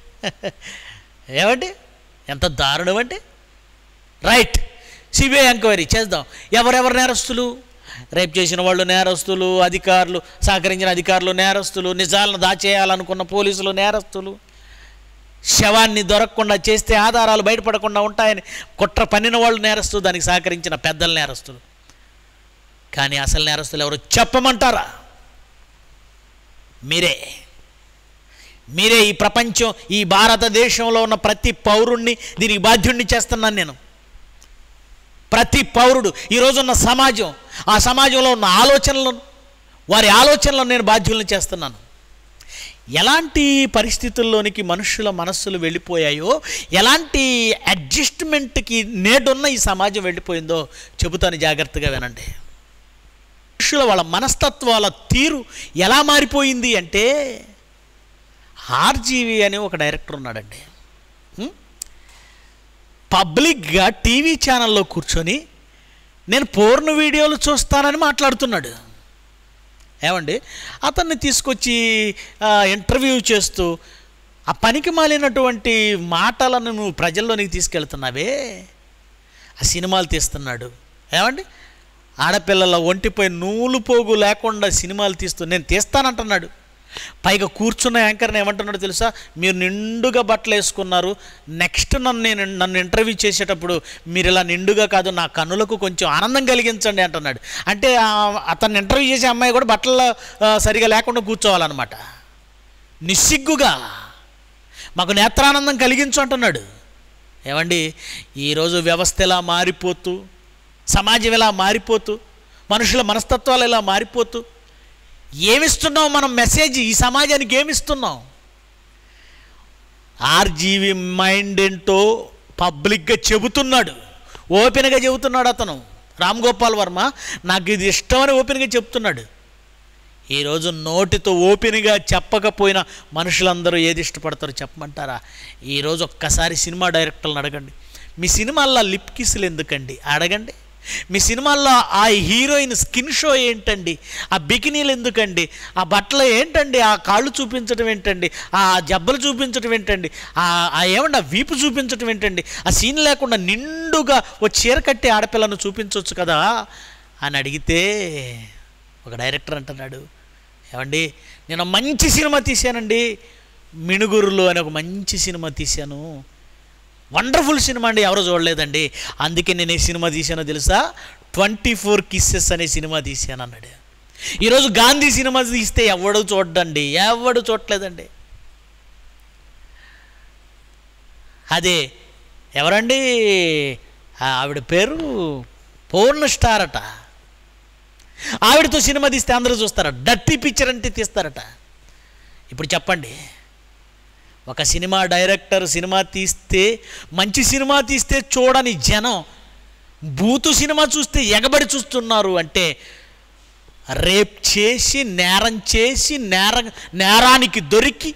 ఏమండి ఎంత దారుణం అంటే రైట్ సిబిఐ ఎంక్వైరీ చేద్దాం ఎవరెవరు నేరస్తులు రేపు చేసిన వాళ్ళు నేరస్తులు అధికారులు సహకరించిన అధికారులు నేరస్తులు నిజాలను దాచేయాలనుకున్న పోలీసులు నేరస్తులు శవాన్ని దొరకకుండా చేస్తే ఆధారాలు బయటపడకుండా ఉంటాయని కుట్ర పన్నిన వాళ్ళు నేరస్తులు దానికి సహకరించిన పెద్దల నేరస్తులు కానీ అసలు నేరస్తులు ఎవరు చెప్పమంటారా మీరే మీరే ఈ ప్రపంచం ఈ భారతదేశంలో ఉన్న ప్రతి పౌరుణ్ణి దీనికి బాధ్యుణ్ణి చేస్తున్నాను నేను ప్రతి పౌరుడు ఈరోజున్న సమాజం ఆ సమాజంలో ఉన్న ఆలోచనలను వారి ఆలోచనలను నేను బాధ్యులను చేస్తున్నాను ఎలాంటి పరిస్థితుల్లోనికి మనుషుల మనస్సులు వెళ్ళిపోయాయో ఎలాంటి అడ్జస్ట్మెంట్కి నేడున్న ఈ సమాజం వెళ్ళిపోయిందో చెబుతాను జాగ్రత్తగా వినండి మనుషుల వాళ్ళ మనస్తత్వాల తీరు ఎలా మారిపోయింది అంటే ఆర్జీవి అని ఒక డైరెక్టర్ ఉన్నాడండి హ్మ్? పబ్లిక్గా టీవీ ఛానల్లో కూర్చొని నేను పూర్ణ వీడియోలు చూస్తానని మాట్లాడుతున్నాడు ఏమండి అతన్ని తీసుకొచ్చి ఆ, ఇంటర్వ్యూ చేస్తూ ఆ పనికి మాలినటువంటి మాటలను నువ్వు ప్రజల్లోనికి తీసుకెళ్తున్నావే ఆ సినిమాలు తీస్తున్నాడు ఏమండి ఆడపిల్లల ఒంటిపై నూలు పోగు లేకుండా సినిమాలు తీస్తూ నేను తీస్తానంటున్నాడు పైగా కూర్చున్న యాంకర్ని ఏమంటున్నాడు తెలుసా మీరు నిండుగా బట్టలు వేసుకున్నారు నెక్స్ట్ నన్ను నేను నన్ను ఇంటర్వ్యూ చేసేటప్పుడు మీరు ఇలా నిండుగా కాదు నా కన్నులకు కొంచెం ఆనందం కలిగించండి అంటున్నాడు అంటే ఆ- అతన్ని ఇంటర్వ్యూ చేసే అమ్మాయి కూడా బట్టలు ఆ, సరిగా లేకుండా కూర్చోవాలన్నమాట నిస్సిగ్గుగా మాకు నేత్రానందం కలిగించు అంటున్నాడు ఏమండి ఈరోజు వ్యవస్థ ఎలా మారిపోతూ సమాజం ఎలా మారిపోతూ మనుషుల మనస్తత్వాలు ఎలా మారిపోతూ ఏమిస్తున్నాం మనం మెసేజ్ ఈ సమాజానికి ఏమిస్తున్నాం ఆర్జీవి మైండ్ ఏంటో పబ్లిక్గా చెబుతున్నాడు ఓపెన్గా చెబుతున్నాడు అతను రామ్ గోపాల్ వర్మ నాకు ఇది ఇష్టమని ఓపెన్గా చెప్తున్నాడు ఈరోజు నోటితో ఓపెన్గా చెప్పకపోయినా మనుషులందరూ ఏది ఇష్టపడతారో చెప్పమంటారా ఈరోజు ఒక్కసారి సినిమా డైరెక్టర్లను అడగండి మీ సినిమాల్లో లిప్ కిస్లు ఎందుకండి అడగండి మీ సినిమాల్లో ఆ హీరోయిన్ స్కిన్ షో ఏంటండి ఆ బికినీలు ఎందుకండి ఆ బట్టలు ఏంటండి ఆ కాళ్ళు చూపించడం ఏంటండి ఆ జబ్బలు చూపించడం ఏంటండి ఆ ఆ ఏమండి ఆ వీపు చూపించడం ఏంటండి ఆ సీన్ లేకుండా నిండుగా ఓ చీర కట్టి ఆడపిల్లను చూపించవచ్చు కదా అని అడిగితే ఒక డైరెక్టర్ అంటున్నాడు ఏమండి నేను మంచి సినిమా తీశానండి మిణుగురులు అని ఒక మంచి సినిమా తీశాను వండర్ఫుల్ సినిమా అండి ఎవరు చూడలేదండి అందుకే నేను ఏ సినిమా తీశానో తెలుసా ట్వంటీ ఫోర్ కిస్సెస్ అనే సినిమా తీశాను అన్నాడు ఈరోజు గాంధీ సినిమా తీస్తే ఎవడు చూడండి ఎవడు చూడలేదండి అదే ఎవరండి ఆ ఆవిడ పేరు పూర్ణ స్టార్ అట ఆవిడతో సినిమా తీస్తే అందరూ చూస్తారట డర్టీ పిక్చర్ అంటే తీస్తారట ఇప్పుడు చెప్పండి ఒక సినిమా డైరెక్టర్ సినిమా తీస్తే మంచి సినిమా తీస్తే చూడని జనం బూతు సినిమా చూస్తే ఎగబడి చూస్తున్నారు అంటే రేప్ చేసి నేరం చేసి నేర నేరానికి దొరికి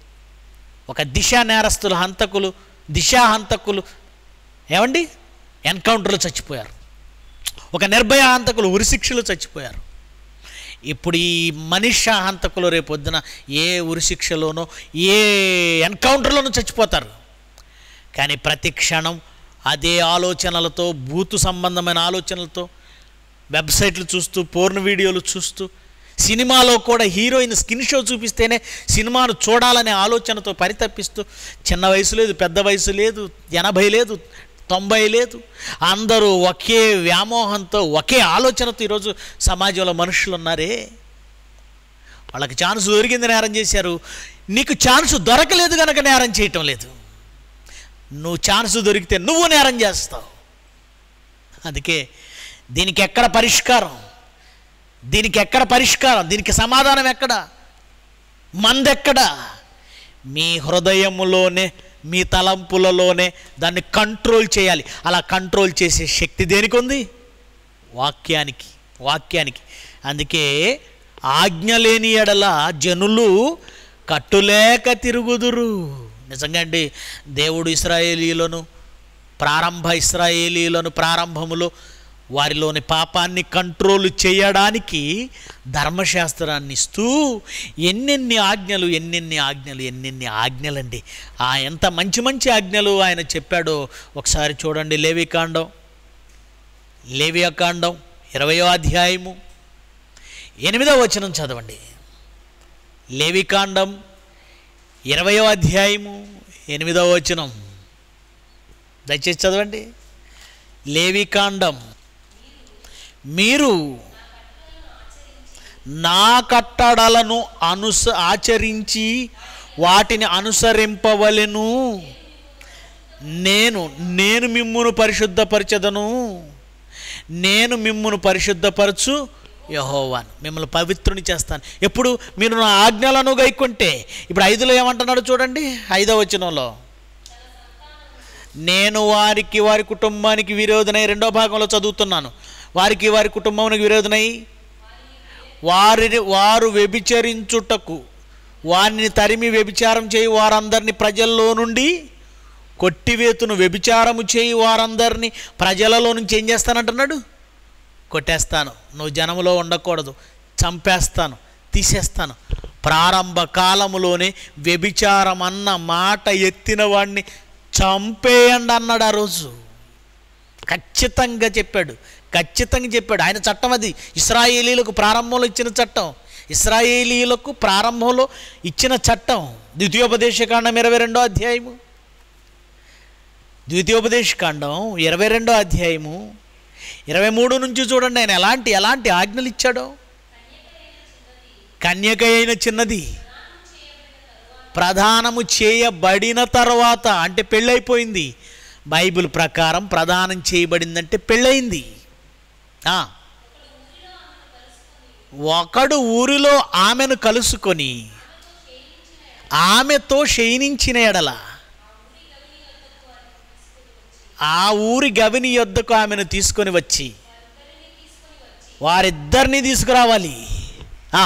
ఒక దిశ నేరస్తులు హంతకులు దిశా హంతకులు ఏమండి ఎన్కౌంటర్లో చచ్చిపోయారు ఒక నిర్భయ హంతకులు ఉరిశిక్షలు చచ్చిపోయారు ఇప్పుడు ఈ మనిష హంతకులు రేపు పొద్దున ఏ ఉరిశిక్షలోనో ఏ ఎన్కౌంటర్లోనూ చచ్చిపోతారు కానీ ప్రతి క్షణం అదే ఆలోచనలతో బూతు సంబంధమైన ఆలోచనలతో వెబ్సైట్లు చూస్తూ పోర్న్ వీడియోలు చూస్తూ సినిమాలో కూడా హీరోయిన్ స్కిన్ షో చూపిస్తేనే సినిమాను చూడాలనే ఆలోచనతో పరితపిస్తూ చిన్న వయసు లేదు పెద్ద వయసు లేదు ఎనభై లేదు తొంభై లేదు అందరూ ఒకే వ్యామోహంతో ఒకే ఆలోచనతో ఈరోజు సమాజంలో మనుషులు ఉన్నారే వాళ్ళకి ఛాన్స్ దొరికింది నేరం చేశారు నీకు ఛాన్స్ దొరకలేదు కనుక నేరం చేయటం లేదు నువ్వు ఛాన్స్ దొరికితే నువ్వు నేరం చేస్తావు అందుకే దీనికి ఎక్కడ పరిష్కారం దీనికి ఎక్కడ పరిష్కారం దీనికి సమాధానం ఎక్కడ మందెక్కడ మీ హృదయములోనే మీ తలంపులలోనే దాన్ని కంట్రోల్ చేయాలి అలా కంట్రోల్ చేసే శక్తి దేనికి ఉంది వాక్యానికి వాక్యానికి అందుకే ఆజ్ఞ లేని ఎడల జనులు కట్టులేక తిరుగుదురు నిజంగా అండి దేవుడు ఇస్రాయేలీలను ప్రారంభ ఇస్రాయేలీలను ప్రారంభములో వారిలోని పాపాన్ని కంట్రోల్ చేయడానికి ధర్మశాస్త్రాన్ని ఇస్తూ ఎన్నెన్ని ఆజ్ఞలు ఎన్నెన్ని ఆజ్ఞలు ఎన్నెన్ని ఆజ్ఞలండి ఆ ఎంత మంచి మంచి ఆజ్ఞలు ఆయన చెప్పాడో ఒకసారి చూడండి లేవికాండం లేవియకాండం ఇరవయో అధ్యాయము ఎనిమిదో వచనం చదవండి లేవికాండం ఇరవయో అధ్యాయము ఎనిమిదో వచనం దయచేసి చదవండి లేవికాండం మీరు నా కట్టడలను అనుస ఆచరించి వాటిని అనుసరింపవలెను నేను నేను మిమ్మును పరిశుద్ధపరచదను నేను మిమ్మును పరిశుద్ధపరచు యహోవాన్ మిమ్మల్ని పవిత్రుని చేస్తాను ఎప్పుడు మీరు నా ఆజ్ఞలను గైకుంటే ఇప్పుడు ఐదులో ఏమంటున్నాడు చూడండి ఐదో వచనంలో నేను వారికి వారి కుటుంబానికి విరోధనై రెండో భాగంలో చదువుతున్నాను వారికి వారి కుటుంబానికి విరోధనై వారిని వారు వ్యభిచరించుటకు వారిని తరిమి వ్యభిచారం చేయి వారందరిని ప్రజల్లో నుండి కొట్టివేతును వ్యభిచారము చేయి వారందరినీ ప్రజలలో నుంచి ఏం చేస్తానంటున్నాడు కొట్టేస్తాను నువ్వు జనములో ఉండకూడదు చంపేస్తాను తీసేస్తాను ప్రారంభ కాలములోనే వ్యభిచారం అన్న మాట ఎత్తిన వాడిని చంపేయండి అన్నాడు ఆ రోజు ఖచ్చితంగా చెప్పాడు ఖచ్చితంగా చెప్పాడు ఆయన చట్టం అది ఇస్రాయేలీలకు ప్రారంభంలో ఇచ్చిన చట్టం ఇస్రాయేలీలకు ప్రారంభంలో ఇచ్చిన చట్టం ద్వితీయోపదేశకాండం ఇరవై రెండో అధ్యాయము ద్వితీయోపదేశకాండం ఇరవై రెండో అధ్యాయము ఇరవై మూడు నుంచి చూడండి ఆయన ఎలాంటి ఎలాంటి ఆజ్ఞలు ఇచ్చాడో కన్యక అయిన చిన్నది ప్రధానము చేయబడిన తర్వాత అంటే పెళ్ళైపోయింది బైబిల్ ప్రకారం ప్రదానం చేయబడిందంటే పెళ్ళయింది ఆ. ఒకడు ఊరిలో ఆమెను కలుసుకొని ఆమెతో శయనించిన ఎడల ఆ ఊరి గవిని యొద్దకు ఆమెను తీసుకొని వచ్చి వారిద్దరిని తీసుకురావాలి ఆ.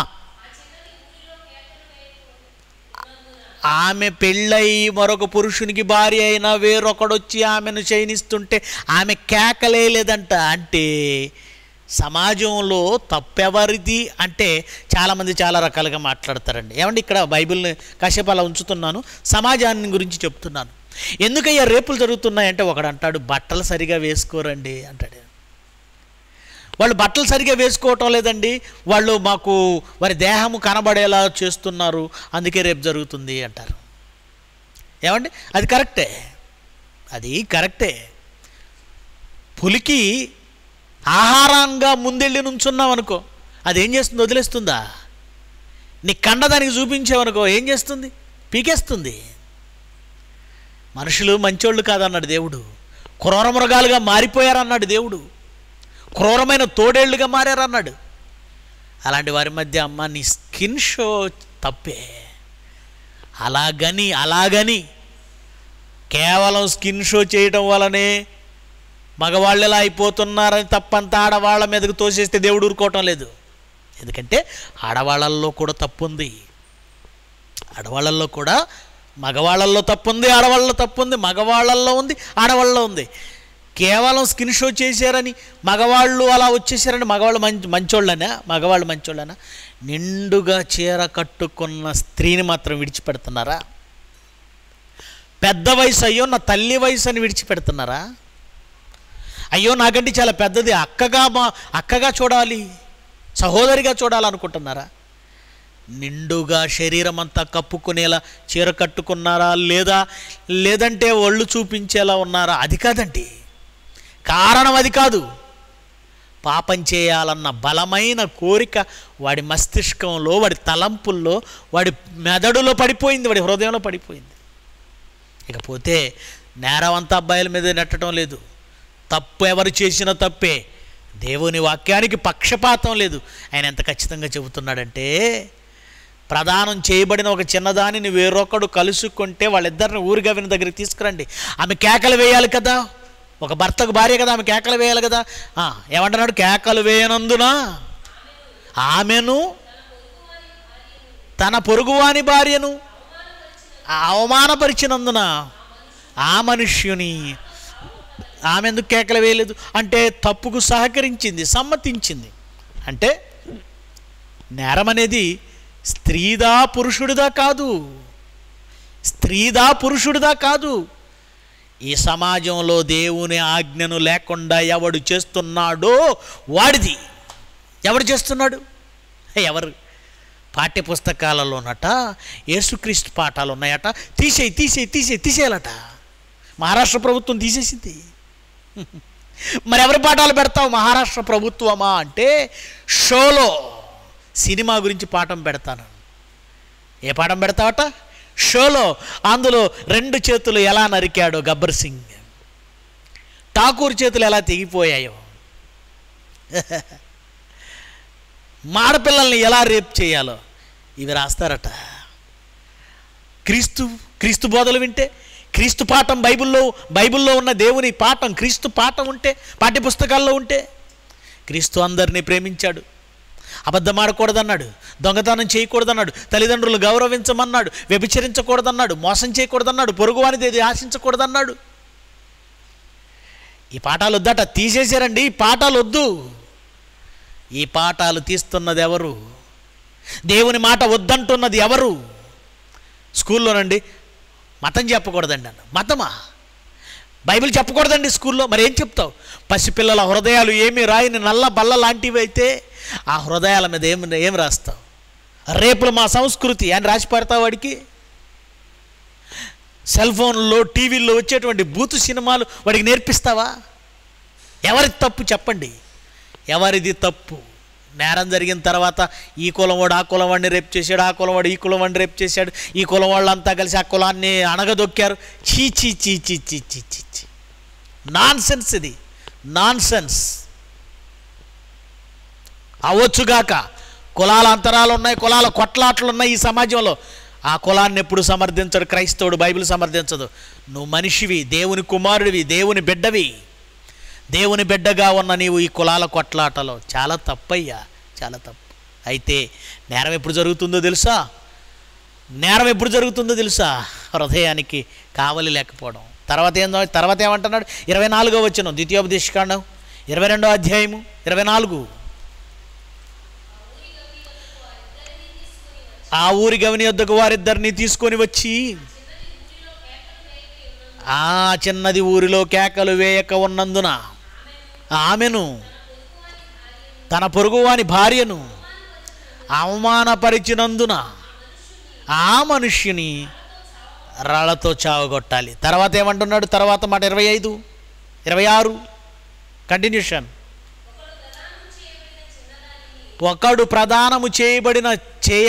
ఆమె పెళ్ళై మరొక పురుషునికి భార్య అయినా వేరొకడొచ్చి ఆమెను చయనిస్తుంటే ఆమె కేకలేదంట అంటే సమాజంలో తప్పెవరిది అంటే చాలామంది చాలా రకాలుగా మాట్లాడతారండి ఏమండి ఇక్కడ బైబిల్ని కాసేపు అలా ఉంచుతున్నాను సమాజాన్ని గురించి చెప్తున్నాను ఎందుకయ్యా రేపులు జరుగుతున్నాయంటే ఒకడు అంటాడు బట్టలు సరిగా వేసుకోరండి అంటాడు వాళ్ళు బట్టలు సరిగా వేసుకోవటం లేదండి వాళ్ళు మాకు వారి దేహము కనబడేలా చేస్తున్నారు అందుకే రేపు జరుగుతుంది అంటారు ఏమండి అది కరెక్టే అది కరెక్టే పులికి ఆహారంగా ముందెళ్ళి నుంచున్నాం అనుకో అది ఏం చేస్తుంది వదిలేస్తుందా నీ కండ దానికి చూపించావనుకో ఏం చేస్తుంది పీకేస్తుంది మనుషులు మంచోళ్ళు కాదన్నాడు దేవుడు క్రూర మృగాలుగా మారిపోయారన్నాడు దేవుడు క్రూరమైన తోడేళ్లుగా మారారన్నాడు అలాంటి వారి మధ్య అమ్మ నీ స్కిన్ షో తప్పే అలాగని అలాగని కేవలం స్కిన్ షో చేయడం వలనే మగవాళ్ళు ఎలా అయిపోతున్నారని తప్పంతా ఆడవాళ్ళ మీదకు తోసేస్తే దేవుడు ఊరుకోవటం లేదు ఎందుకంటే ఆడవాళ్ళల్లో కూడా తప్పు ఉంది ఆడవాళ్ళల్లో కూడా మగవాళ్ళల్లో తప్పు ఉంది ఆడవాళ్ళలో తప్పు ఉంది మగవాళ్ళల్లో ఉంది ఆడవాళ్ళలో ఉంది కేవలం స్కిన్ షో చేశారని మగవాళ్ళు అలా వచ్చేసారని మగవాళ్ళు మంచి మంచోళ్ళనా మగవాళ్ళు మంచోళ్ళనా నిండుగా చీర కట్టుకున్న స్త్రీని మాత్రం విడిచిపెడుతున్నారా పెద్ద వయసు అయ్యో నా తల్లి వయసు అని విడిచిపెడుతున్నారా అయ్యో నాకంటే చాలా పెద్దది అక్కగా మా అక్కగా చూడాలి సహోదరిగా చూడాలనుకుంటున్నారా నిండుగా శరీరం అంతా కప్పుకునేలా చీర కట్టుకున్నారా లేదా లేదంటే ఒళ్ళు చూపించేలా ఉన్నారా అది కాదండి కారణం అది కాదు పాపం చేయాలన్న బలమైన కోరిక వాడి మస్తిష్కంలో వాడి తలంపుల్లో వాడి మెదడులో పడిపోయింది వాడి హృదయంలో పడిపోయింది ఇకపోతే నేరం అంతా అబ్బాయిల మీద నెట్టడం లేదు తప్పు ఎవరు చేసిన తప్పే దేవుని వాక్యానికి పక్షపాతం లేదు ఆయన ఎంత ఖచ్చితంగా చెబుతున్నాడంటే ప్రదానం చేయబడిన ఒక చిన్నదానిని వేరొకడు కలుసుకుంటే వాళ్ళిద్దరిని ఊరిగవిన దగ్గరికి తీసుకురండి ఆమె కేకలు వేయాలి కదా ఒక భర్తకు భార్య కదా ఆమె కేకలు వేయాలి కదా ఆ, ఏమంటున్నాడు కేకలు వేయనందున ఆమెను తన పొరుగువాని భార్యను అవమానపరిచినందున ఆ మనుష్యుని ఆమె ఎందుకు కేకలు వేయలేదు అంటే తప్పుకు సహకరించింది సమ్మతించింది అంటే నేరం అనేది స్త్రీదా పురుషుడిదా కాదు స్త్రీదా పురుషుడిదా కాదు ఈ సమాజంలో దేవుని ఆజ్ఞను లేకుండా ఎవడు చేస్తున్నాడో వాడిది ఎవడు చేస్తున్నాడు ఎవరు పాఠ్య పుస్తకాలలోనట యేసుక్రీస్తు పాఠాలు ఉన్నాయట తీసేయి తీసేయి తీసేయి తీసేయాలట మహారాష్ట్ర ప్రభుత్వం తీసేసింది మరి ఎవరి పాఠాలు పెడతావు మహారాష్ట్ర ప్రభుత్వమా అంటే షోలో సినిమా గురించి పాఠం పెడతాను ఏ పాఠం పెడతావట షోలో అందులో రెండు చేతులు ఎలా నరికాడో గబ్బర్ సింగ్ ఠాకూర్ చేతులు ఎలా తెగిపోయాయో మాడపిల్లల్ని ఎలా రేప్ చేయాలో ఇవి రాస్తారట క్రీస్తు క్రీస్తు బోధలు వింటే క్రీస్తు పాఠం బైబిల్లో బైబిల్లో ఉన్న దేవుని పాఠం క్రీస్తు పాఠం ఉంటే పాఠ్యపుస్తకాల్లో ఉంటే క్రీస్తు అందరినీ ప్రేమించాడు అబద్ధం ఆడకూడదన్నాడు దొంగతనం చేయకూడదన్నాడు తల్లిదండ్రులు గౌరవించమన్నాడు వ్యభిచరించకూడదన్నాడు మోసం చేయకూడదన్నాడు పొరుగువానిది ఆశించకూడదన్నాడు ఈ పాఠాలు వద్దట తీసేశారండి ఈ పాఠాలు వద్దు ఈ పాఠాలు తీస్తున్నది ఎవరు దేవుని మాట వద్దంటున్నది ఎవరు స్కూల్లోనండి మతం చెప్పకూడదండి అన్న మతమా బైబిల్ చెప్పకూడదండి స్కూల్లో మరి ఏం చెప్తావు పసిపిల్లల హృదయాలు ఏమి రాయని నల్ల బల్ల లాంటివి అయితే ఆ హృదయాల మీద ఏం ఏం రాస్తావు రేపులు మా సంస్కృతి అని రాసి పెడతావు వాడికి సెల్ ఫోన్లో టీవీల్లో వచ్చేటువంటి బూతు సినిమాలు వాడికి నేర్పిస్తావా ఎవరిది తప్పు చెప్పండి ఎవరిది తప్పు నేరం జరిగిన తర్వాత ఈ కులం వాడు ఆ కులం వాడిని రేపు చేశాడు ఆ కులం వాడు ఈ కులం వాడిని రేపు చేశాడు ఈ కులం వాళ్ళంతా కలిసి ఆ కులాన్ని అణగదొక్కారు చీ చీ చీ చీ చీ చీ చీ చీ నాన్ సెన్స్ ఇది నాన్ సెన్స్ అవ్వచ్చుగాక కులాల అంతరాలు ఉన్నాయి కులాల కొట్లాట్లు ఉన్నాయి ఈ సమాజంలో ఆ కులాన్ని ఎప్పుడు సమర్థించడు క్రైస్తవుడు బైబిల్ సమర్థించదు నువ్వు మనిషివి దేవుని కుమారుడివి దేవుని బిడ్డవి దేవుని బిడ్డగా ఉన్న నీవు ఈ కులాల కొట్లాటలో చాలా తప్పయ్యా చాలా తప్పు అయితే నేరం ఎప్పుడు జరుగుతుందో తెలుసా నేరం ఎప్పుడు జరుగుతుందో తెలుసా హృదయానికి కావలి లేకపోవడం తర్వాత ఏందో తర్వాత ఏమంటున్నాడు ఇరవై నాలుగో వచ్చిన ద్వితీయోపదేశకాండం ఇరవై రెండో అధ్యాయము ఇరవై నాలుగు ఆ ఊరి గవిని వద్దకు వారిద్దరిని తీసుకొని వచ్చి ఆ చిన్నది ఊరిలో కేకలు వేయక ఉన్నందున ఆమెను తన పొరుగువాని భార్యను అవమానపరిచినందున ఆ మనుష్యుని రాళ్లతో చావగొట్టాలి తర్వాత ఏమంటున్నాడు తర్వాత మాట ఇరవై ఐదు ఇరవై ఆరు కంటిన్యూషన్ ఒకడు ప్రదానము చేయబడిన చేయ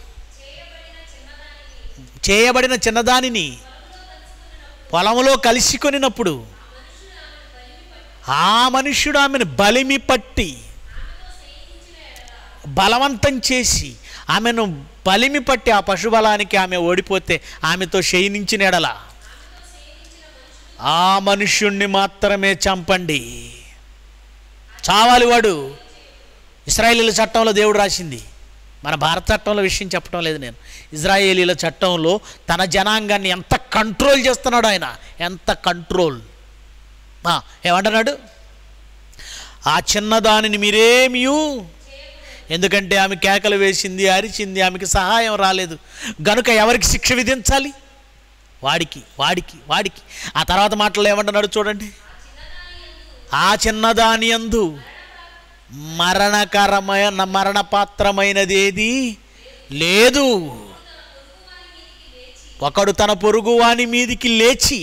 చేయబడిన చిన్నదానిని పొలములో కలిసికొనినప్పుడు ఆ మనుష్యుడు ఆమెను బలిమి పట్టి బలవంతం చేసి ఆమెను బలిమి పట్టి ఆ పశుబలానికి ఆమె ఓడిపోతే ఆమెతో శయనించిన ఎడల ఆ మనుష్యుణ్ణి మాత్రమే చంపండి చావాలి వాడు ఇస్రాయేలీల చట్టంలో దేవుడు రాసింది మన భారత చట్టంలో విషయం చెప్పడం లేదు నేను ఇజ్రాయేలీల చట్టంలో తన జనాంగాన్ని ఎంత కంట్రోల్ చేస్తున్నాడు ఆయన ఎంత కంట్రోల్ ఆ, ఏమంటున్నాడు ఆ చిన్నదానిని మీరేమియు ఎందుకంటే ఆమె కేకలు వేసింది అరిచింది ఆమెకి సహాయం రాలేదు గనుక ఎవరికి శిక్ష విధించాలి వాడికి వాడికి వాడికి ఆ తర్వాత మాటలు ఏమంటున్నాడు చూడండి ఆ చిన్నదాని అందు మరణకరమైన మరణపాత్రమైనది ఏది లేదు ఒకడు తన పొరుగు వాని మీదికి లేచి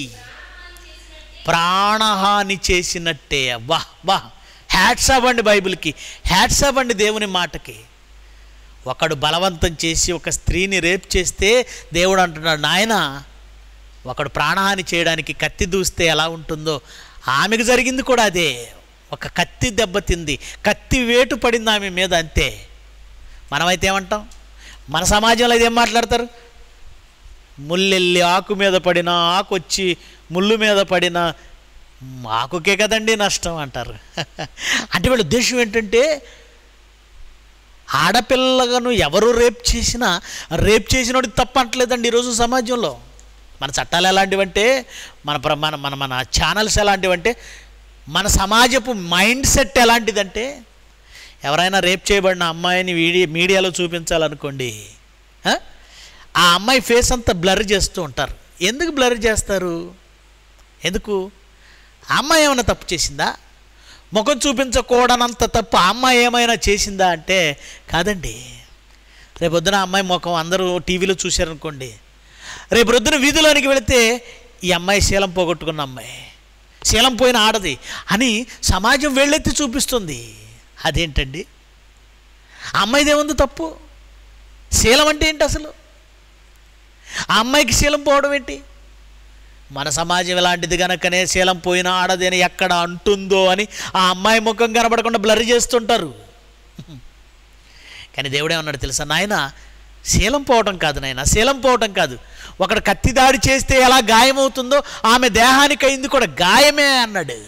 ప్రాణహాని చేసినట్టే వా వా హ్యాట్స్ అవ్వండి బైబిల్కి హ్యాట్స్ అవ్వండి దేవుని మాటకి ఒకడు బలవంతం చేసి ఒక స్త్రీని రేప్ చేస్తే దేవుడు అంటున్నాడు నాయన ఒకడు ప్రాణహాని చేయడానికి కత్తి దూస్తే ఎలా ఉంటుందో ఆమెకు జరిగింది కూడా అదే ఒక కత్తి దెబ్బతింది కత్తి వేటు పడింది ఆమె మీద అంతే మనమైతే ఏమంటాం మన సమాజంలో ఇదేం మాట్లాడతారు ముల్లెళ్ళి ఆకు మీద పడిన ఆకు వచ్చి ముళ్ళు మీద పడిన ఆకుకే కదండి నష్టం అంటారు అంటే వీళ్ళ ఉద్దేశం ఏంటంటే ఆడపిల్లలను ఎవరు రేప్ చేసినా రేప్ చేసినోడికి తప్ప అంటలేదండి ఈరోజు సమాజంలో మన చట్టాలు ఎలాంటివంటే మన ప్ర- మన మన మన ఛానల్స్ ఎలాంటివంటే మన సమాజపు మైండ్ సెట్ ఎలాంటిదంటే ఎవరైనా రేప్ చేయబడిన అమ్మాయిని వీడియో మీడియాలో చూపించాలనుకోండి ఆ? ఆ అమ్మాయి ఫేస్ అంతా బ్లర్ చేస్తూ ఉంటారు ఎందుకు బ్లర్ చేస్తారు ఎందుకు ఆ అమ్మాయి ఏమైనా తప్పు చేసిందా ముఖం చూపించకూడనంత తప్పు ఆ అమ్మాయి ఏమైనా చేసిందా అంటే కాదండి రేపు పొద్దున ఆ అమ్మాయి ముఖం అందరూ టీవీలో చూశారనుకోండి రేపు రొద్దున వీధిలోనికి వెళితే ఈ అమ్మాయి శీలం పోగొట్టుకున్న అమ్మాయి శీలం పోయిన ఆడది అని సమాజం వెళ్ళెత్తి చూపిస్తుంది అదేంటండి ఆ అమ్మాయిది ఏముంది తప్పు శీలం అంటే ఏంటి అసలు ఆ అమ్మాయికి శీలం పోవడం ఏంటి మన సమాజం ఇలాంటిది గనకనే శీలం పోయిన ఆడది అని ఎక్కడ అంటుందో అని ఆ అమ్మాయి ముఖం కనబడకుండా బ్లర్ చేస్తుంటారు కానీ దేవుడేమన్నాడు తెలుసా నాయన శీలం పోవటం కాదు నాయన శీలం పోవటం కాదు ఒకడు కత్తి దాడి చేస్తే ఎలా గాయమవుతుందో ఆమె దేహానికి అయింది కూడా గాయమే అన్నాడు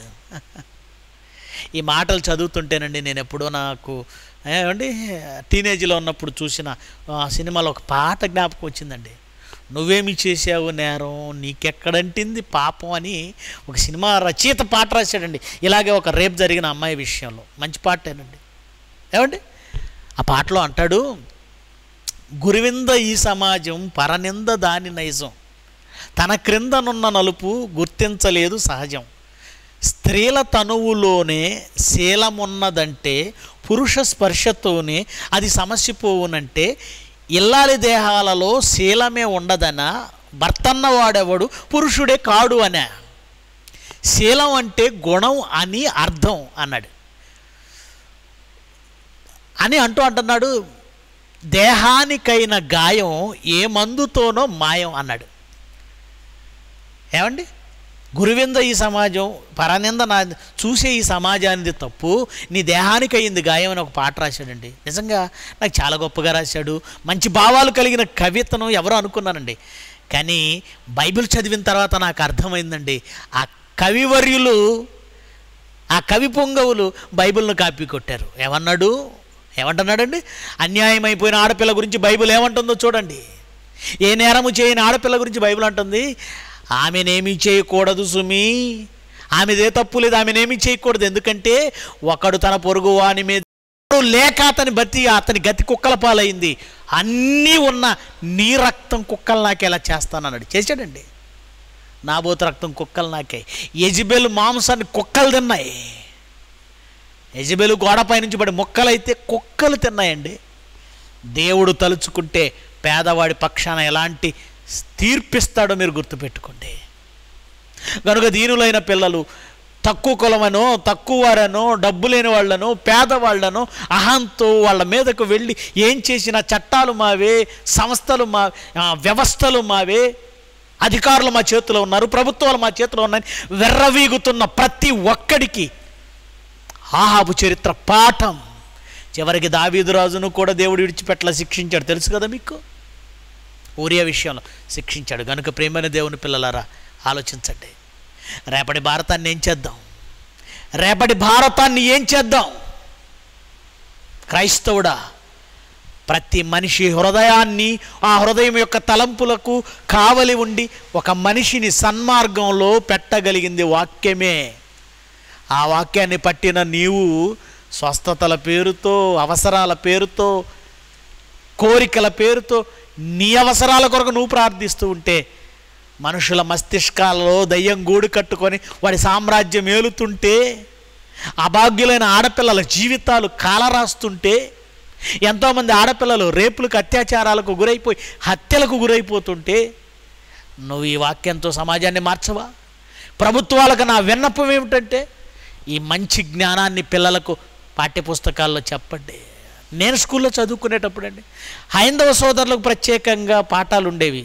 ఈ మాటలు చదువుతుంటేనండి నేను ఎప్పుడో నాకు ఏమండి టీనేజ్లో ఉన్నప్పుడు చూసిన ఆ సినిమాలో ఒక పాట జ్ఞాపకం వచ్చిందండి నువ్వేమి చేసావు నేరం నీకెక్కడంటింది పాపం అని ఒక సినిమా రచయిత పాట రాశాడండి ఇలాగే ఒక రేప్ జరిగిన అమ్మాయి విషయంలో మంచి పాటేనండి ఏమండి ఆ పాటలో అంటాడు గురువింద ఈ సమాజం పరనింద దాని నైజం తన క్రిందనున్న నలుపు గుర్తించలేదు సహజం స్త్రీల తనువులోనే శీలమున్నదంటే పురుష స్పర్శతోనే అది సమస్యపోవునంటే ఇల్లాలి దేహాలలో శీలమే ఉండదనా భర్తన్న వాడెవడు పురుషుడే కాడు అనే శీలం అంటే గుణం అని అర్థం అన్నాడు అని అంటూ అంటున్నాడు దేహానికైన గాయం ఏ మందుతోనో మాయం అన్నాడు ఏమండి గురువింద ఈ సమాజం పరనింద నా చూసే ఈ సమాజానికి తప్పు నీ దేహానికి అయింది గాయం అని ఒక పాట రాశాడండి నిజంగా నాకు చాలా గొప్పగా రాశాడు మంచి భావాలు కలిగిన కవితను ఎవరో అనుకున్నానండి కానీ బైబిల్ చదివిన తర్వాత నాకు అర్థమైందండి ఆ కవివర్యులు ఆ కవి పొంగవులు బైబిల్ను కాపీ కొట్టారు ఏమన్నాడు ఏమంటున్నాడండి అన్యాయం అయిపోయిన ఆడపిల్ల గురించి బైబిల్ ఏమంటుందో చూడండి ఏ నేరము చేయని ఆడపిల్ల గురించి బైబిల్ అంటుంది ఆమెనేమీ చేయకూడదు సుమి ఆమెదే తప్పు లేదు ఆమెనేమీ చేయకూడదు ఎందుకంటే ఒకడు తన పొరుగు వాని మీద లేక అతని బతి అతని గతి కుక్కల పాలైంది అన్నీ ఉన్న నీ రక్తం కుక్కలు నాకేలా చేస్తానన్నాడు చేశాడండి నాబోతు రక్తం కుక్కలు నాకే యజిబెల్ మాంసాన్ని కుక్కలు తిన్నాయి యజబెలు గోడపై నుంచి పడి మొక్కలైతే కుక్కలు తిన్నాయండి దేవుడు తలుచుకుంటే పేదవాడి పక్షాన ఎలాంటి తీర్పిస్తాడో మీరు గుర్తుపెట్టుకోండి కనుక దీనులైన పిల్లలు తక్కువ కులమనో తక్కువ వారనో డబ్బు లేని వాళ్ళను పేదవాళ్లను అహంతో వాళ్ళ మీదకు వెళ్ళి ఏం చేసిన చట్టాలు మావే సంస్థలు మా ఆ, వ్యవస్థలు మావే అధికారులు మా చేతిలో ఉన్నారు ప్రభుత్వాలు మా చేతిలో ఉన్నాయి వెర్రవీగుతున్న ప్రతి ఒక్కడికి ఆహాబు చరిత్ర పాఠం చివరికి దావీదు రాజును కూడా దేవుడు విడిచిపెట్టలా శిక్షించాడు తెలుసు కదా మీకు ఊరియా విషయంలో శిక్షించాడు కనుక ప్రేమైన దేవుని పిల్లలారా ఆలోచించండి రేపటి భారతాన్ని ఏం చేద్దాం రేపటి భారతాన్ని ఏం చేద్దాం క్రైస్తవుడా ప్రతి మనిషి హృదయాన్ని ఆ హృదయం యొక్క తలంపులకు కావలి ఉండి ఒక మనిషిని సన్మార్గంలో పెట్టగలిగింది వాక్యమే ఆ వాక్యాన్ని పట్టిన నీవు స్వస్థతల పేరుతో అవసరాల పేరుతో కోరికల పేరుతో నీ అవసరాల కొరకు నువ్వు ప్రార్థిస్తూ ఉంటే మనుషుల మస్తిష్కాలలో దయ్యం గూడు కట్టుకొని వాడి సామ్రాజ్యం ఏలుతుంటే అభాగ్యులైన ఆడపిల్లల జీవితాలు కాలరాస్తుంటే ఎంతోమంది ఆడపిల్లలు రేపులకు అత్యాచారాలకు గురైపోయి హత్యలకు గురైపోతుంటే నువ్వు ఈ వాక్యంతో సమాజాన్ని మార్చవా ప్రభుత్వాలకు నా విన్నపం ఏమిటంటే ఈ మంచి జ్ఞానాన్ని పిల్లలకు పాఠ్యపుస్తకాల్లో చెప్పండి నేను స్కూల్లో చదువుకునేటప్పుడు అండి హైందవ సోదరులకు ప్రత్యేకంగా పాఠాలు ఉండేవి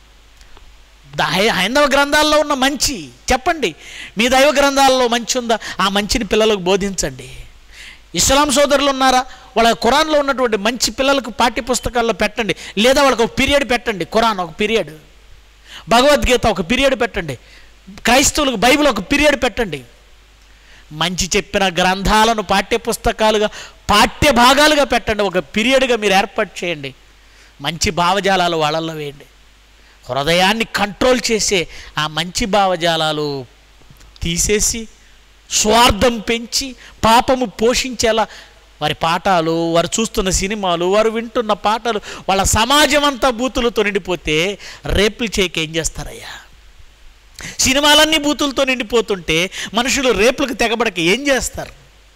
ద- హై- హైందవ గ్రంథాల్లో ఉన్న మంచి చెప్పండి మీ దైవ గ్రంథాల్లో మంచి ఉందా ఆ మంచిని పిల్లలకు బోధించండి ఇస్లాం సోదరులు ఉన్నారా వాళ్ళ ఖురాన్లో ఉన్నటువంటి మంచి పిల్లలకు పాఠ్యపుస్తకాల్లో పెట్టండి లేదా వాళ్ళకి ఒక పీరియడ్ పెట్టండి ఖురాన్ ఒక పీరియడ్ భగవద్గీత ఒక పీరియడ్ పెట్టండి క్రైస్తవులకు బైబిల్ ఒక పీరియడ్ పెట్టండి మంచి చెప్పిన గ్రంథాలను పాఠ్యపుస్తకాలుగా పాఠ్య భాగాలుగా పెట్టండి ఒక పీరియడ్గా మీరు ఏర్పాటు చేయండి మంచి భావజాలాలు వాళ్ళల్లో వేయండి హృదయాన్ని కంట్రోల్ చేసే ఆ మంచి భావజాలాలు తీసేసి స్వార్థం పెంచి పాపము పోషించేలా వారి పాఠాలు వారు చూస్తున్న సినిమాలు వారు వింటున్న పాటలు వాళ్ళ సమాజం అంతా బూతులతో నిండిపోతే రేపులు చేయక ఏం చేస్తారయ్యా సినిమాలన్నీ బూతులతో నిండిపోతుంటే మనుషులు రేపులకు తెగబడక ఏం చేస్తారు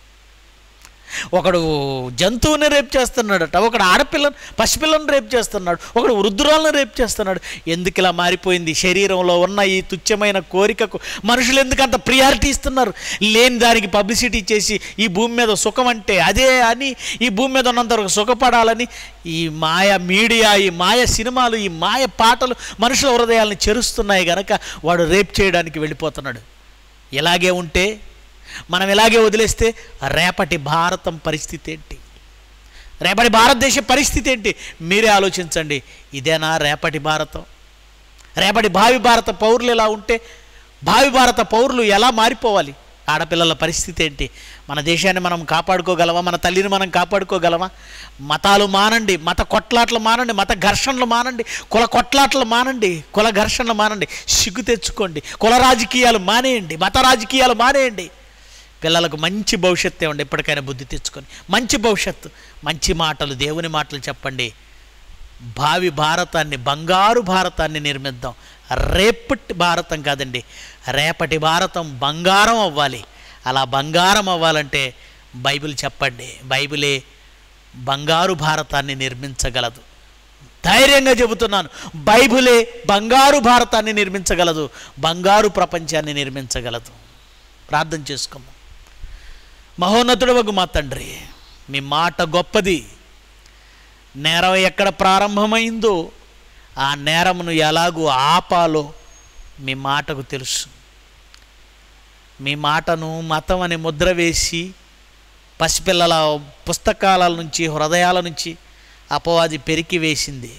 ఒకడు జంతువుని రేప్ చేస్తున్నాడట ఒకడు ఆడపిల్లను పసిపిల్లను రేప్ చేస్తున్నాడు ఒకడు వృద్ధురాలను రేప్ చేస్తున్నాడు ఎందుకు ఇలా మారిపోయింది శరీరంలో ఉన్న ఈ తుచ్చమైన కోరికకు మనుషులు ఎందుకు అంత ప్రియారిటీ ఇస్తున్నారు లేని దానికి పబ్లిసిటీ చేసి ఈ భూమి మీద సుఖం అంటే అదే అని ఈ భూమి మీద ఉన్నంత వరకు సుఖపడాలని ఈ మాయ మీడియా ఈ మాయ సినిమాలు ఈ మాయ పాటలు మనుషుల హృదయాలను చెరుస్తున్నాయి గనక వాడు రేప్ చేయడానికి వెళ్ళిపోతున్నాడు ఇలాగే ఉంటే మనం ఇలాగే వదిలేస్తే రేపటి భారతం పరిస్థితి ఏంటి రేపటి భారతదేశ పరిస్థితి ఏంటి మీరే ఆలోచించండి ఇదేనా రేపటి భారతం రేపటి భావి భారత పౌరులు ఎలా ఉంటే భావి భారత పౌరులు ఎలా మారిపోవాలి ఆడపిల్లల పరిస్థితి ఏంటి మన దేశాన్ని మనం కాపాడుకోగలమా మన తల్లిని మనం కాపాడుకోగలమా మతాలు మానండి మత కొట్లాట్లు మానండి మత ఘర్షణలు మానండి కుల కొట్లాట్లు మానండి కుల ఘర్షణలు మానండి సిగ్గు తెచ్చుకోండి కుల రాజకీయాలు మానేయండి మత రాజకీయాలు మానేయండి పిల్లలకు మంచి భవిష్యత్తు ఇవ్వండి ఎప్పటికైనా బుద్ధి తెచ్చుకొని మంచి భవిష్యత్తు మంచి మాటలు దేవుని మాటలు చెప్పండి భావి భారతాన్ని బంగారు భారతాన్ని నిర్మిద్దాం రేపటి భారతం కాదండి రేపటి భారతం బంగారం అవ్వాలి అలా బంగారం అవ్వాలంటే బైబిల్ చెప్పండి బైబిలే బంగారు భారతాన్ని నిర్మించగలదు ధైర్యంగా చెబుతున్నాను బైబిలే బంగారు భారతాన్ని నిర్మించగలదు బంగారు ప్రపంచాన్ని నిర్మించగలదు ప్రార్థన చేసుకుందాం మహోన్నతుడు ఒక మా తండ్రి మీ మాట గొప్పది నేరం ఎక్కడ ప్రారంభమైందో ఆ నేరమును ఎలాగూ ఆపాలో మీ మాటకు తెలుసు మీ మాటను మతం అని ముద్ర వేసి పసిపిల్లల పుస్తకాల నుంచి హృదయాల నుంచి అపవాది పెరికి వేసింది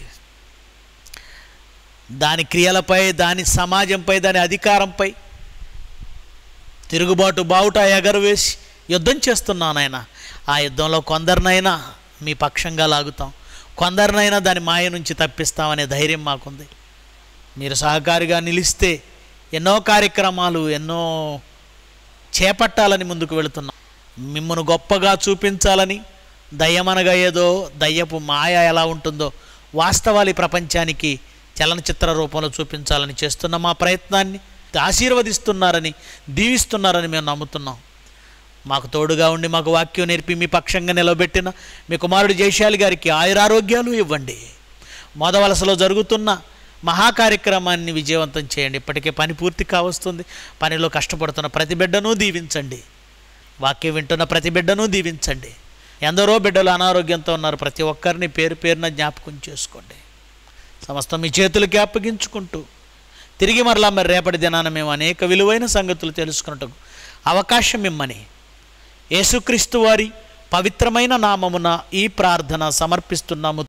దాని క్రియలపై దాని సమాజంపై దాని అధికారంపై తిరుగుబాటు బావుట ఎగరవేసి యుద్ధం చేస్తున్నాను ఆయన ఆ యుద్ధంలో కొందరినైనా మీ పక్షంగా లాగుతాం కొందరినైనా దాని మాయ నుంచి తప్పిస్తామనే ధైర్యం మాకుంది మీరు సహకారిగా నిలిస్తే ఎన్నో కార్యక్రమాలు ఎన్నో చేపట్టాలని ముందుకు వెళుతున్నాం మిమ్మను గొప్పగా చూపించాలని దయ్యమనగా ఏదో దయ్యపు మాయ ఎలా ఉంటుందో వాస్తవాలు ఈ ప్రపంచానికి చలనచిత్ర రూపంలో చూపించాలని చేస్తున్న మా ప్రయత్నాన్ని ఆశీర్వదిస్తున్నారని దీవిస్తున్నారని మేము నమ్ముతున్నాం మాకు తోడుగా ఉండి మాకు వాక్యం నేర్పి మీ పక్షంగా నిలబెట్టిన మీ కుమారుడు జయశాలి గారికి ఆయురారోగ్యాలు ఇవ్వండి మోదవలసలో జరుగుతున్న మహా కార్యక్రమాన్ని విజయవంతం చేయండి ఇప్పటికే పని పూర్తి కావస్తుంది పనిలో కష్టపడుతున్న ప్రతి బిడ్డను దీవించండి వాక్యం వింటున్న ప్రతి బిడ్డను దీవించండి ఎందరో బిడ్డలు అనారోగ్యంతో ఉన్నారు ప్రతి ఒక్కరిని పేరు పేరున జ్ఞాపకం చేసుకోండి సమస్తం మీ చేతులకి అప్పగించుకుంటూ తిరిగి మరలా మరి రేపటి దినాన మేము అనేక విలువైన సంగతులు తెలుసుకున్నట్టు అవకాశం ఇమ్మని యేసుక్రీస్తు వారి పవిత్రమైన నామమున ఈ ప్రార్థన సమర్పిస్తున్నాము